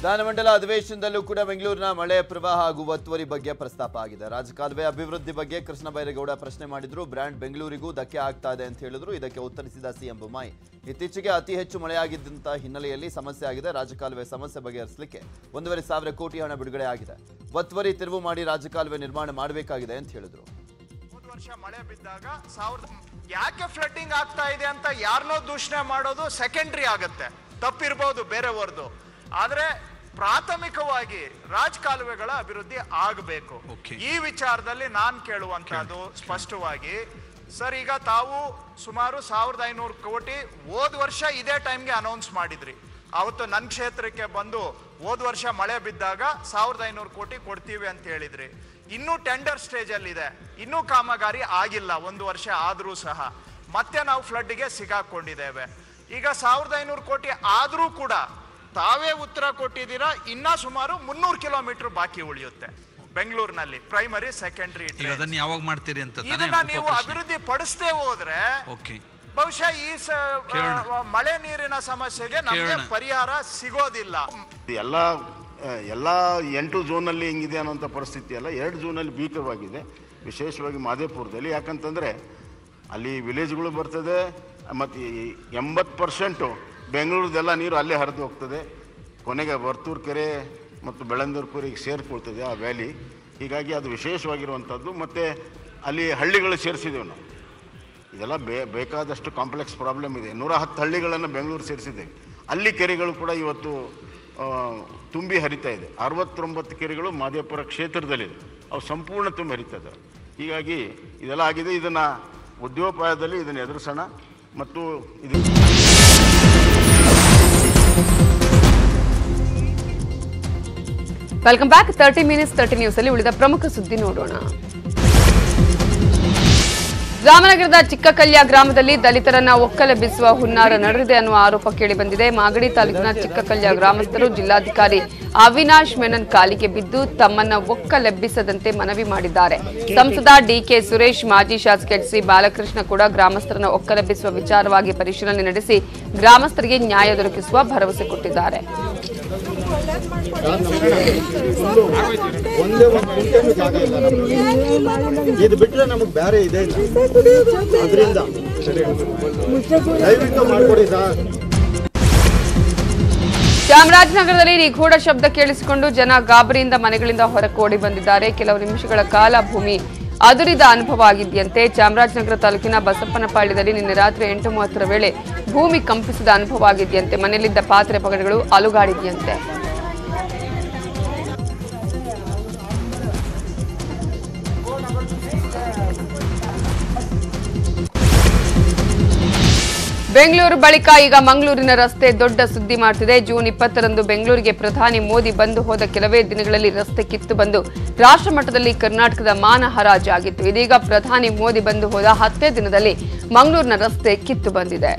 ವಿಧಾನಮಂಡಲ ಅಧಿವೇಶನದಲ್ಲೂ ಕೂಡ ಬೆಂಗಳೂರಿನ ಮಳೆ ಪ್ರವಾಹ ಹಾಗೂ ಒತ್ತುವರಿ ಬಗ್ಗೆ ಪ್ರಸ್ತಾಪ ಆಗಿದೆ ರಾಜಕಾಲುವೆ ಅಭಿವೃದ್ಧಿ ಬಗ್ಗೆ ಕೃಷ್ಣ ಬೈರೇಗೌಡ ಪ್ರಶ್ನೆ ಮಾಡಿದ್ರು ಬ್ರ್ಯಾಂಡ್ ಬೆಂಗಳೂರಿಗೂ ಧಕ್ಕೆ ಆಗ್ತಾ ಇದೆ ಅಂತ ಹೇಳಿದ್ರು ಇದಕ್ಕೆ ಉತ್ತರಿಸಿದ ಸಿಎಂ ಬೊಮ್ಮಾಯಿ ಇತ್ತೀಚೆಗೆ ಅತಿ ಹೆಚ್ಚು ಮಳೆಯಾಗಿದ್ದಂತ ಹಿನ್ನೆಲೆಯಲ್ಲಿ ಸಮಸ್ಯೆ ಆಗಿದೆ ರಾಜಕಾಲುವೆ ಸಮಸ್ಯೆ ಬಗೆಹರಿಸಲಿಕ್ಕೆ ಒಂದೂವರೆ ಸಾವಿರ ಕೋಟಿ ಹಣ ಬಿಡುಗಡೆ ಆಗಿದೆ ಒತ್ತುವರಿ ತಿರುವು ಮಾಡಿ ರಾಜಕಾಲುವೆ ನಿರ್ಮಾಣ ಮಾಡಬೇಕಾಗಿದೆ ಅಂತ ಹೇಳಿದ್ರು ಹೋದ ವರ್ಷ ಮಳೆ ಬಿದ್ದಾಗ ಸಾವಿರದ ಯಾಕೆ ಫ್ಲಡ್ಡಿಂಗ್ ಆಗ್ತಾ ಇದೆ ಅಂತ ಯಾರನ್ನೋ ದೂಷಣೆ ಮಾಡೋದು ಸೆಕೆಂಡ್ರಿ ಆಗುತ್ತೆ ತಪ್ಪಿರ್ಬೋದು ಬೇರೆಯವ್ರದ್ದು ಆದ್ರೆ ಪ್ರಾಥಮಿಕವಾಗಿ ರಾಜಕಾಲುವೆಗಳ ಅಭಿವೃದ್ಧಿ ಆಗಬೇಕು ಈ ವಿಚಾರದಲ್ಲಿ ನಾನ್ ಕೇಳುವಂತಹದ್ದು ಸ್ಪಷ್ಟವಾಗಿ ಸರ್ ಈಗ ತಾವು ಸುಮಾರು ಸಾವಿರದ ಐನೂರು ಕೋಟಿ ಹೋದ ವರ್ಷ ಇದೇ ಟೈಮ್ಗೆ ಅನೌನ್ಸ್ ಮಾಡಿದ್ರಿ ಅವತ್ತು ನನ್ನ ಕ್ಷೇತ್ರಕ್ಕೆ ಬಂದು ಹೋದ ವರ್ಷ ಮಳೆ ಬಿದ್ದಾಗ ಸಾವಿರದ ಐನೂರು ಕೋಟಿ ಕೊಡ್ತೀವಿ ಅಂತ ಹೇಳಿದ್ರಿ ಇನ್ನೂ ಟೆಂಡರ್ ಸ್ಟೇಜ್ ಅಲ್ಲಿ ಇದೆ ಇನ್ನೂ ಕಾಮಗಾರಿ ಆಗಿಲ್ಲ ಒಂದು ವರ್ಷ ಆದರೂ ಸಹ ಮತ್ತೆ ನಾವು ಫ್ಲಡ್ಗೆ ಸಿಗಾಕೊಂಡಿದ್ದೇವೆ ಈಗ ಸಾವಿರದ ಐನೂರು ಕೋಟಿ ಆದರೂ ಕೂಡ ತಾವೇ ಉತ್ತರ ಕೊಟ್ಟಿದ್ದೀರಾ ಇನ್ನ ಸುಮಾರು ಮುನ್ನೂರು ಕಿಲೋಮೀಟರ್ ಬಾಕಿ ಉಳಿಯುತ್ತೆ ಬೆಂಗಳೂರಿನಲ್ಲಿ ಪ್ರೈಮರಿ ಸೆಕೆಂಡರಿ ಈಗ ಅದನ್ನ ಯಾವಾಗ ಮಾಡ್ತೀರಿ ಅಂತ ತಾನೇ ಇದನ್ನ ನೀವು ಉಪ ಪ್ರಶ್ನೆ. ಅಭಿವೃದ್ಧಿ ಪಡಿಸದೆ ಹೋದ್ರೆ ಓಕೆ ಬಹುಶಃ ಈ ಸ- ಕೇಳೋಣ. ಆ, ಮಳೆ ನೀರಿನ ಸಮಸ್ಯೆಗೆ ನಮಗೆ ಕೇಳೋಣ. ಪರಿಹಾರ ಸಿಗೋದಿಲ್ಲ ಎಲ್ಲ ಎಲ್ಲ ಎಂಟು ಝೋನಲ್ಲಿ ಹಿಂಗಿದೆ ಅನ್ನೋಂಥ ಪರಿಸ್ಥಿತಿ ಅಲ್ಲ ಎರಡು ಝೋನಲ್ಲಿ ಭೀಕರವಾಗಿದೆ ವಿಶೇಷವಾಗಿ ಮಾದೇಪುರದಲ್ಲಿ ಯಾಕಂತಂದರೆ ಅಲ್ಲಿ ವಿಲೇಜ್ಗಳು ಬರ್ತದೆ ಮತ್ತು ಎಂಬತ್ತು ಪರ್ಸೆಂಟು ಬೆಂಗಳೂರದೆಲ್ಲ ನೀರು ಅಲ್ಲೇ ಹರಿದು ಹೋಗ್ತದೆ ಕೊನೆಗೆ ವರ್ತೂರು ಕೆರೆ ಮತ್ತು ಬೆಳಂದೂರು ಕೆರೆಗೆ ಸೇರಿಕೊಳ್ತದೆ ಆ ವ್ಯಾಲಿ ಹೀಗಾಗಿ ಅದು ವಿಶೇಷವಾಗಿರುವಂಥದ್ದು ಮತ್ತು ಅಲ್ಲಿ ಹಳ್ಳಿಗಳು ಸೇರಿಸಿದ್ದೇವೆ ನಾವು ಇದೆಲ್ಲ ಬೇ ಬೇಕಾದಷ್ಟು ಕಾಂಪ್ಲೆಕ್ಸ್ ಪ್ರಾಬ್ಲಮ್ ಇದೆ ನೂರ ಹತ್ತು ಹಳ್ಳಿಗಳನ್ನು ಬೆಂಗಳೂರು ಸೇರಿಸಿದ್ದೇವೆ ಅಲ್ಲಿ ಕೆರೆಗಳು ಕೂಡ ಇವತ್ತು ಆ, ತುಂಬಿ ಹರಿತಾ ಇದೆ ಅರವತ್ತೊಂಬತ್ತು ಕೆರೆಗಳು ಮಾದೇಪುರ ಕ್ಷೇತ್ರದಲ್ಲಿದೆ ಅವು ಸಂಪೂರ್ಣ ತುಂಬಿ ಹರಿತಾ ಇದ್ದಾವೆ ಹೀಗಾಗಿ ಇದೆಲ್ಲ ಆಗಿದೆ ಇದನ್ನು ಉದ್ಯೋಪಾಯದಲ್ಲಿ ಇದನ್ನು ಎದುರಿಸೋಣ ಮತ್ತು ಇದು welcome back thirty minutes thirty news ಅಲ್ಲಿ ಉಳಿದ ಪ್ರಮುಖ ಸುದ್ದಿ ನೋಡೋಣ ರಾಮನಗರದ ಚಿಕ್ಕಕಲ್ಯ ಗ್ರಾಮದಲ್ಲಿ ದಲಿತರನ್ನ ಒಕ್ಕಲೆಬ್ಬಿಸುವ ಹುನ್ನಾರ ನಡೆದಿದೆ ಅನ್ನುವ ಆರೋಪ ಕೇಳಿಬಂದಿದೆ ಮಾಗಡಿ ತಾಲೂಕಿನ ಚಿಕ್ಕಕಲ್ಯ ಗ್ರಾಮಸ್ಥರು ಜಿಲ್ಲಾಧಿಕಾರಿ ಅವಿನಾಶ್ ಮೆನನ್ ಕಾಲಿಗೆ ಬಿದ್ದು ತಮ್ಮನ್ನ ಒಕ್ಕಲೆಬ್ಬಿಸದಂತೆ ಮನವಿ ಮಾಡಿದ್ದಾರೆ ಸಂಸದ ಡಿಕೆ ಸುರೇಶ್ ಮಾಜಿ ಶಾಸಕ ಎಚ್ ಸಿ ಬಾಲಕೃಷ್ಣ ಕೂಡ ಗ್ರಾಮಸ್ಥರನ್ನ ಒಕ್ಕಲೆಬ್ಬಿಸುವ ವಿಚಾರವಾಗಿ ಪರಿಶೀಲನೆ ನಡೆಸಿ ಗ್ರಾಮಸ್ಥರಿಗೆ ನ್ಯಾಯ ದೊರಕಿಸುವ ಭರವಸೆ ಕೊಟ್ಟಿದ್ದಾರೆ ಒಂದೇ ಒಂದು ಕುಂಟೆನೂ ಜಾಗ ಇಲ್ಲ ನಮ್ಗೆ. ಇದು ಬಿಟ್ರೆ ನಮಗೆ ಬೇರೆ ಇದೆ ಇಲ್ಲ ಅದರಿಂದ ದಯವಿಟ್ಟು ಮಾಡ್ಕೊಡಿ ಸರ್ ಚಾಮರಾಜನಗರದಲ್ಲಿ ನಿಗೂಢ ಶಬ್ದ ಕೇಳಿಸಿಕೊಂಡು ಜನ ಗಾಬರಿಯಿಂದ ಮನೆಗಳಿಂದ ಹೊರಕ್ಕೆ ಓಡಿ ಬಂದಿದ್ದಾರೆ ಕೆಲವು ನಿಮಿಷಗಳ ಕಾಲ ಭೂಮಿ ಅದುರಿದ ಅನುಭವ ಆಗಿದೆಯಂತೆ ಚಾಮರಾಜನಗರ ತಾಲೂಕಿನ ಬಸಪ್ಪನಪಾಳ್ಯದಲ್ಲಿ ನಿನ್ನೆ ರಾತ್ರಿ ಎಂಟು ಮೂವತ್ತರ ವೇಳೆ ಭೂಮಿ ಕಂಪಿಸಿದ ಅನುಭವ ಆಗಿದೆಯಂತೆ ಮನೆಯಲ್ಲಿದ್ದ ಪಾತ್ರೆ ಪಗಡೆಗಳು ಅಲುಗಾಡಿದೆಯಂತೆ ಬೆಂಗಳೂರು ಬಳಿಕ ಈಗ ಮಂಗಳೂರಿನ ರಸ್ತೆ ದೊಡ್ಡ ಸುದ್ದಿ ಮಾಡ್ತಿದೆ ಜೂನ್ ಇಪ್ಪತ್ತರಂದು ಬೆಂಗಳೂರಿಗೆ ಪ್ರಧಾನಿ ಮೋದಿ ಬಂದು ಹೋದ ಕೆಲವೇ ದಿನಗಳಲ್ಲಿ ರಸ್ತೆ ಕಿತ್ತು ಬಂದು ರಾಷ್ಟ್ರ ಮಟ್ಟದಲ್ಲಿ ಕರ್ನಾಟಕದ ಮಾನ ಹರಾಜಾಗಿತ್ತು ಇದೀಗ ಪ್ರಧಾನಿ ಮೋದಿ ಬಂದು ಹೋದ ಹತ್ತೇ ದಿನದಲ್ಲಿ ಮಂಗಳೂರಿನ ರಸ್ತೆ ಕಿತ್ತು ಬಂದಿದೆ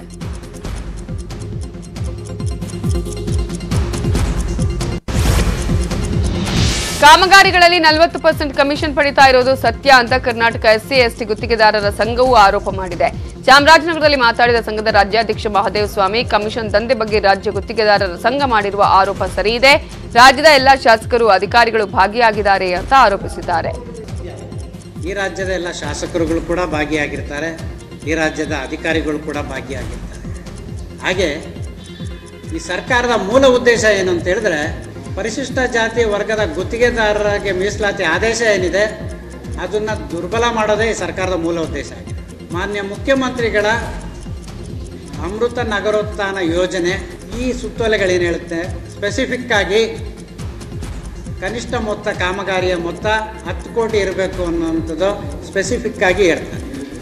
ಕಾಮಗಾರಿಗಳಲ್ಲಿ ನಲವತ್ತು ಪರ್ಸೆಂಟ್ ಕಮಿಷನ್ ಪಡಿತಾ ಇರೋದು ಸತ್ಯ ಅಂತ ಕರ್ನಾಟಕ ಎಸ್ಸಿ ಎಸ್ಟಿ ಗುತ್ತಿಗೆದಾರರ ಸಂಘವು ಆರೋಪ ಮಾಡಿದೆ ಚಾಮರಾಜನಗರದಲ್ಲಿ ಮಾತಾಡಿದ ಸಂಘದ ರಾಜ್ಯಾಧ್ಯಕ್ಷ ಮಹದೇವ ಸ್ವಾಮಿ ಕಮಿಷನ್ ದಂಧೆ ಬಗ್ಗೆ ರಾಜ್ಯ ಗುತ್ತಿಗೆದಾರರ ಸಂಘ ಮಾಡಿರುವ ಆರೋಪ ಸರಿಯಿದೆ ರಾಜ್ಯದ ಎಲ್ಲಾ ಶಾಸಕರು ಅಧಿಕಾರಿಗಳು ಭಾಗಿಯಾಗಿದ್ದಾರೆ ಅಂತ ಆರೋಪಿಸಿದ್ದಾರೆ ಈ ರಾಜ್ಯದ ಎಲ್ಲ ಶಾಸಕರುಗಳು ಕೂಡ ಭಾಗಿಯಾಗಿರ್ತಾರೆ ಈ ರಾಜ್ಯದ ಅಧಿಕಾರಿಗಳು ಕೂಡ ಭಾಗಿಯಾಗಿರ್ತಾರೆ ಹಾಗೆ ಈ ಸರ್ಕಾರದ ಮೂಲ ಉದ್ದೇಶ ಏನು ಅಂತ ಹೇಳಿದ್ರೆ ಪರಿಶಿಷ್ಟ ಜಾತಿ ವರ್ಗದ ಗುತ್ತಿಗೆದಾರರಿಗೆ ಮೀಸಲಾತಿ ಆದೇಶ ಏನಿದೆ ಅದನ್ನು ದುರ್ಬಲ ಮಾಡೋದೇ ಈ ಸರ್ಕಾರದ ಮೂಲ ಉದ್ದೇಶ ಆಗಿದೆ ಮಾನ್ಯ ಮುಖ್ಯಮಂತ್ರಿಗಳ ಅಮೃತ ನಗರೋತ್ಥಾನ ಯೋಜನೆ ಈ ಸುತ್ತೋಲೆಗಳೇನು ಹೇಳುತ್ತೆ ಸ್ಪೆಸಿಫಿಕ್ ಆಗಿ ಕನಿಷ್ಠ ಮೊತ್ತ ಕಾಮಗಾರಿಯ ಮೊತ್ತ ಹತ್ತು ಕೋಟಿ ಇರಬೇಕು ಅನ್ನುವಂಥದ್ದು ಸ್ಪೆಸಿಫಿಕ್ ಆಗಿ ಹೇಳ್ತಾರೆ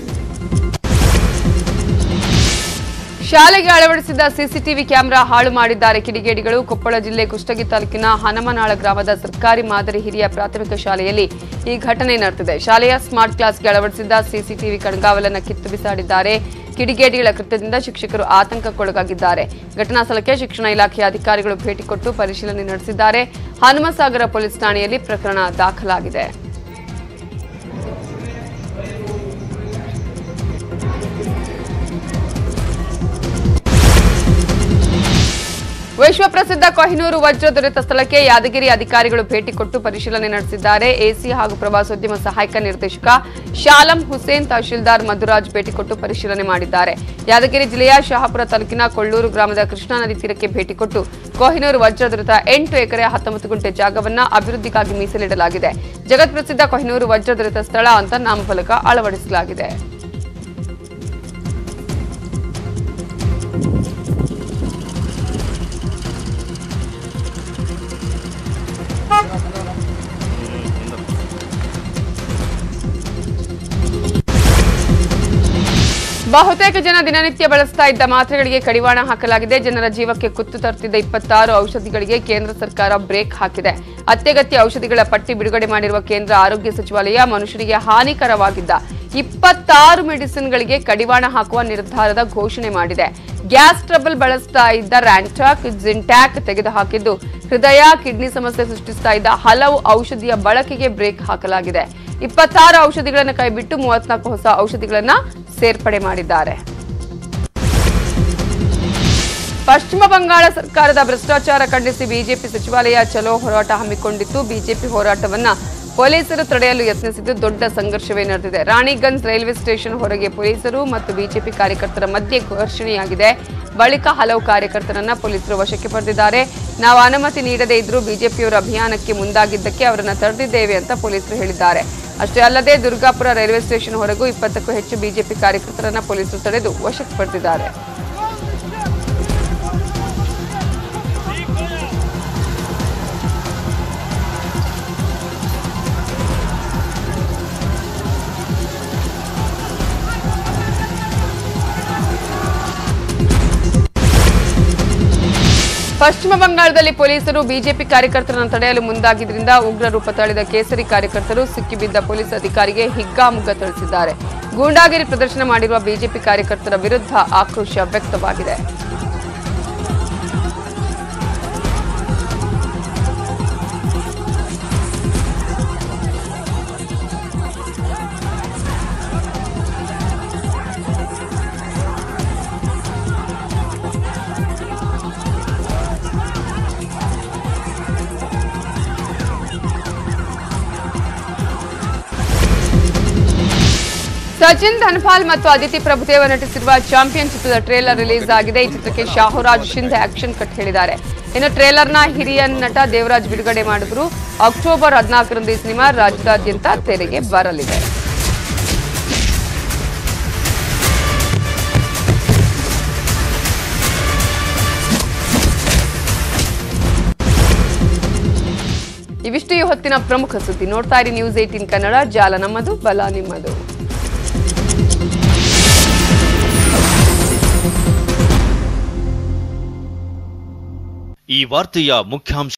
ಶಾಲೆಗೆ ಅಳವಡಿಸಿದ ಸಿಸಿಟಿವಿ ಕ್ಯಾಮೆರಾ ಹಾಳು ಮಾಡಿದ್ದಾರೆ ಕಿಡಿಗೇಡಿಗಳು ಕೊಪ್ಪಳ ಜಿಲ್ಲೆ ಕುಷ್ಟಗಿ ತಾಲೂಕಿನ ಹನಮನಾಳ ಗ್ರಾಮದ ಸರ್ಕಾರಿ ಮಾದರಿ ಹಿರಿಯ ಪ್ರಾಥಮಿಕ ಶಾಲೆಯಲ್ಲಿ ಈ ಘಟನೆ ನಡೆದಿದೆ ಶಾಲೆಯ ಸ್ಮಾರ್ಟ್ ಕ್ಲಾಸ್ಗೆ ಅಳವಡಿಸಿದ್ದ ಸಿಸಿಟಿವಿ ಕಣ್ಗಾವಲನ್ನು ಕಿತ್ತು ಬಿಸಾಡಿದ್ದಾರೆ ಕಿಡಿಗೇಡಿಗಳ ಕೃತ್ಯದಿಂದ ಶಿಕ್ಷಕರು ಆತಂಕಕ್ಕೊಳಗಾಗಿದ್ದಾರೆ ಘಟನಾ ಸ್ಥಳಕ್ಕೆ ಶಿಕ್ಷಣ ಇಲಾಖೆಯ ಅಧಿಕಾರಿಗಳು ಭೇಟಿ ಕೊಟ್ಟು ಪರಿಶೀಲನೆ ನಡೆಸಿದ್ದಾರೆ ಹನುಮಸಾಗರ ಪೊಲೀಸ್ ಠಾಣೆಯಲ್ಲಿ ಪ್ರಕರಣ ದಾಖಲಾಗಿದೆ ವಿಶ್ವಪ್ರಸಿದ್ಧ ಕೊಹಿನೂರು ವಜ್ರ ದೊರೆತ ಸ್ಥಳಕ್ಕೆ ಯಾದಗಿರಿ ಅಧಿಕಾರಿಗಳು ಭೇಟಿ ಕೊಟ್ಟು ಪರಿಶೀಲನೆ ನಡೆಸಿದ್ದಾರೆ ಎಸಿ ಹಾಗೂ ಪ್ರವಾಸೋದ್ಯಮ ಸಹಾಯಕ ನಿರ್ದೇಶಕ ಶಾಲಂ ಹುಸೇನ್ ತಹಶೀಲ್ದಾರ್ ಮಧುರಾಜ್ ಭೇಟಿ ಕೊಟ್ಟು ಪರಿಶೀಲನೆ ಮಾಡಿದ್ದಾರೆ ಯಾದಗಿರಿ ಜಿಲ್ಲೆಯ ಶಹಾಪುರ ತಾಲೂಕಿನ ಕೊಳ್ಳೂರು ಗ್ರಾಮದ ಕೃಷ್ಣಾ ನದಿ ತೀರಕ್ಕೆ ಭೇಟಿ ಕೊಟ್ಟು ಕೊಹಿನೂರು ವಜ್ರ ದೊರೆತ ಎಂಟು ಎಕರೆ ಹತ್ತೊಂಬತ್ತು ಗುಂಟೆ ಜಾಗವನ್ನ ಅಭಿವೃದ್ಧಿಗಾಗಿ ಮೀಸಲಿಡಲಾಗಿದೆ ಜಗತ್ಪ್ರಸಿದ್ಧ ಕೊಹಿನೂರು ವಜ್ರ ದೊರೆತ ಸ್ಥಳ ಅಂತ ನಾಮಫಲಕ ಅಳವಡಿಸಲಾಗಿದೆ ಬಹುತೇಕ ಜನ ದಿನನಿತ್ಯ ಬಳಸ್ತಾ ಇದ್ದ ಮಾತ್ರೆಗಳಿಗೆ ಕಡಿವಾಣ ಹಾಕಲಾಗಿದೆ ಜನರ ಜೀವಕ್ಕೆ ಕುತ್ತು ತರುತ್ತಿದ್ದ ಇಪ್ಪತ್ತಾರು ಔಷಧಿಗಳಿಗೆ ಕೇಂದ್ರ ಸರ್ಕಾರ ಬ್ರೇಕ್ ಹಾಕಿದೆ ಅತ್ಯಗತ್ಯ ಔಷಧಿಗಳ ಪಟ್ಟಿ ಬಿಡುಗಡೆ ಮಾಡಿರುವ ಕೇಂದ್ರ ಆರೋಗ್ಯ ಸಚಿವಾಲಯ ಮನುಷ್ಯರಿಗೆ ಹಾನಿಕರವಾಗಿದ್ದ ಇಪ್ಪತ್ತಾರು ಮೆಡಿಸಿನ್ಗಳಿಗೆ ಕಡಿವಾಣ ಹಾಕುವ ನಿರ್ಧಾರದ ಘೋಷಣೆ ಮಾಡಿದೆ ಗ್ಯಾಸ್ ಟ್ರಬಲ್ ಬಳಸ್ತಾ ಇದ್ದ ರ್ಯಾಂಟಾಕ್ ಜಿಂಟ್ಯಾಕ್ ತೆಗೆದುಹಾಕಿದ್ದು ಹೃದಯ ಕಿಡ್ನಿ ಸಮಸ್ಯೆ ಸೃಷ್ಟಿಸ್ತಾ ಇದ್ದ ಹಲವು ಔಷಧಿಯ ಬಳಕೆಗೆ ಬ್ರೇಕ್ ಹಾಕಲಾಗಿದೆ ಇಪ್ಪತ್ತಾರು ಔಷಧಿಗಳನ್ನು ಕೈಬಿಟ್ಟು ಮೂವತ್ನಾಲ್ಕು ಹೊಸ ಔಷಧಿಗಳನ್ನ ಸೇರ್ಪಡೆ ಮಾಡಿದ್ದಾರೆ ಪಶ್ಚಿಮ ಬಂಗಾಳ ಸರ್ಕಾರದ ಭ್ರಷ್ಟಾಚಾರ ಖಂಡಿಸಿ ಬಿಜೆಪಿ ಸಚಿವಾಲಯ ಚಲೋ ಹೋರಾಟ ಹಮ್ಮಿಕೊಂಡಿತ್ತು ಬಿಜೆಪಿ ಹೋರಾಟವನ್ನ ಪೊಲೀಸರು ತಡೆಯಲು ಯತ್ನಿಸಿದ್ದು ದೊಡ್ಡ ಸಂಘರ್ಷವೇ ನಡೆದಿದೆ ರಾಣಿಗಂಜ್ ರೈಲ್ವೆ ಸ್ಟೇಷನ್ ಹೊರಗೆ ಪೊಲೀಸರು ಮತ್ತು ಬಿಜೆಪಿ ಕಾರ್ಯಕರ್ತರ ಮಧ್ಯೆ ಘರ್ಷಣೆಯಾಗಿದೆ ಬಳಿಕ ಹಲವು ಕಾರ್ಯಕರ್ತರನ್ನ ಪೊಲೀಸರು ವಶಕ್ಕೆ ಪಡೆದಿದ್ದಾರೆ ನಾವು ಅನುಮತಿ ನೀಡದೇ ಇದ್ರೂ ಬಿಜೆಪಿಯವರ ಅಭಿಯಾನಕ್ಕೆ ಮುಂದಾಗಿದ್ದಕ್ಕೆ ಅವರನ್ನ ತಡೆದಿದ್ದೇವೆ ಅಂತ ಪೊಲೀಸರು ಹೇಳಿದ್ದಾರೆ ಅಷ್ಟೇ ಅಲ್ಲದೆ ದುರ್ಗಾಪುರ ರೈಲ್ವೆ ಸ್ಟೇಷನ್ ಹೊರಗೂ ಇಪ್ಪತ್ತಕ್ಕೂ ಹೆಚ್ಚು ಬಿಜೆಪಿ ಕಾರ್ಯಕರ್ತರನ್ನ ಪೊಲೀಸರು ತಡೆದು ವಶಕ್ಕೆ ಪಡೆದಿದ್ದಾರೆ ಪಶ್ಚಿಮ ಬಂಗಾಳದಲ್ಲಿ ಪೊಲೀಸರು ಬಿಜೆಪಿ ಕಾರ್ಯಕರ್ತರನ್ನು ತಡೆಯಲು ಮುಂದಾಗಿದ್ದರಿಂದ ಉಗ್ರ ರೂಪ ತಾಳಿದ ಕೇಸರಿ ಕಾರ್ಯಕರ್ತರು ಸಿಕ್ಕಿಬಿದ್ದ ಪೊಲೀಸ್ ಅಧಿಕಾರಿಗೆ ಹಿಗ್ಗಾಮುಗ್ಗ ತಿಳಿಸಿದ್ದಾರೆ ಗೂಂಡಾಗಿರಿ ಪ್ರದರ್ಶನ ಮಾಡಿರುವ ಬಿಜೆಪಿ ಕಾರ್ಯಕರ್ತರ ವಿರುದ್ಧ ಆಕ್ರೋಶ ವ್ಯಕ್ತವಾಗಿದೆ ಸಚಿನ್ ಧನ್ಪಾಲ್ ಮತ್ತು ಅದಿತಿ ಪ್ರಭುದೇವ ನಟಿಸಿರುವ ಚಾಂಪಿಯನ್ ಚಿತ್ರದ ಟ್ರೇಲರ್ ರಿಲೀಸ್ ಆಗಿದೆ ಈ ಚಿತ್ರಕ್ಕೆ ಶಾಹುರಾಜ್ ಶಿಂದೆ ಆಕ್ಷನ್ ಕಟ್ ಹೇಳಿದ್ದಾರೆ ಇನ್ನು ಟ್ರೇಲರ್ನ ಹಿರಿಯ ನಟ ದೇವರಾಜ್ ಬಿಡುಗಡೆ ಮಾಡಿದ್ರು ಅಕ್ಟೋಬರ್ ಹದಿನಾಲ್ಕರಂದು ಈ ಸಿನಿಮಾ ರಾಜ್ಯದಾದ್ಯಂತ ತೆರೆಗೆ ಬರಲಿದೆ ಇವಿಷ್ಟು ಈ ಹೊತ್ತಿನ ಪ್ರಮುಖ ಸುದ್ದಿ ನೋಡ್ತಾ ಇರಿ ನ್ಯೂಸ್ ಏಟೀನ್ ಕನ್ನಡ ಜಾಲ ನಮ್ಮದು ಬಲ ನಿಮ್ಮದು ಈ ವಾರ್ತೆಯ ಮುಖ್ಯಾಂಶ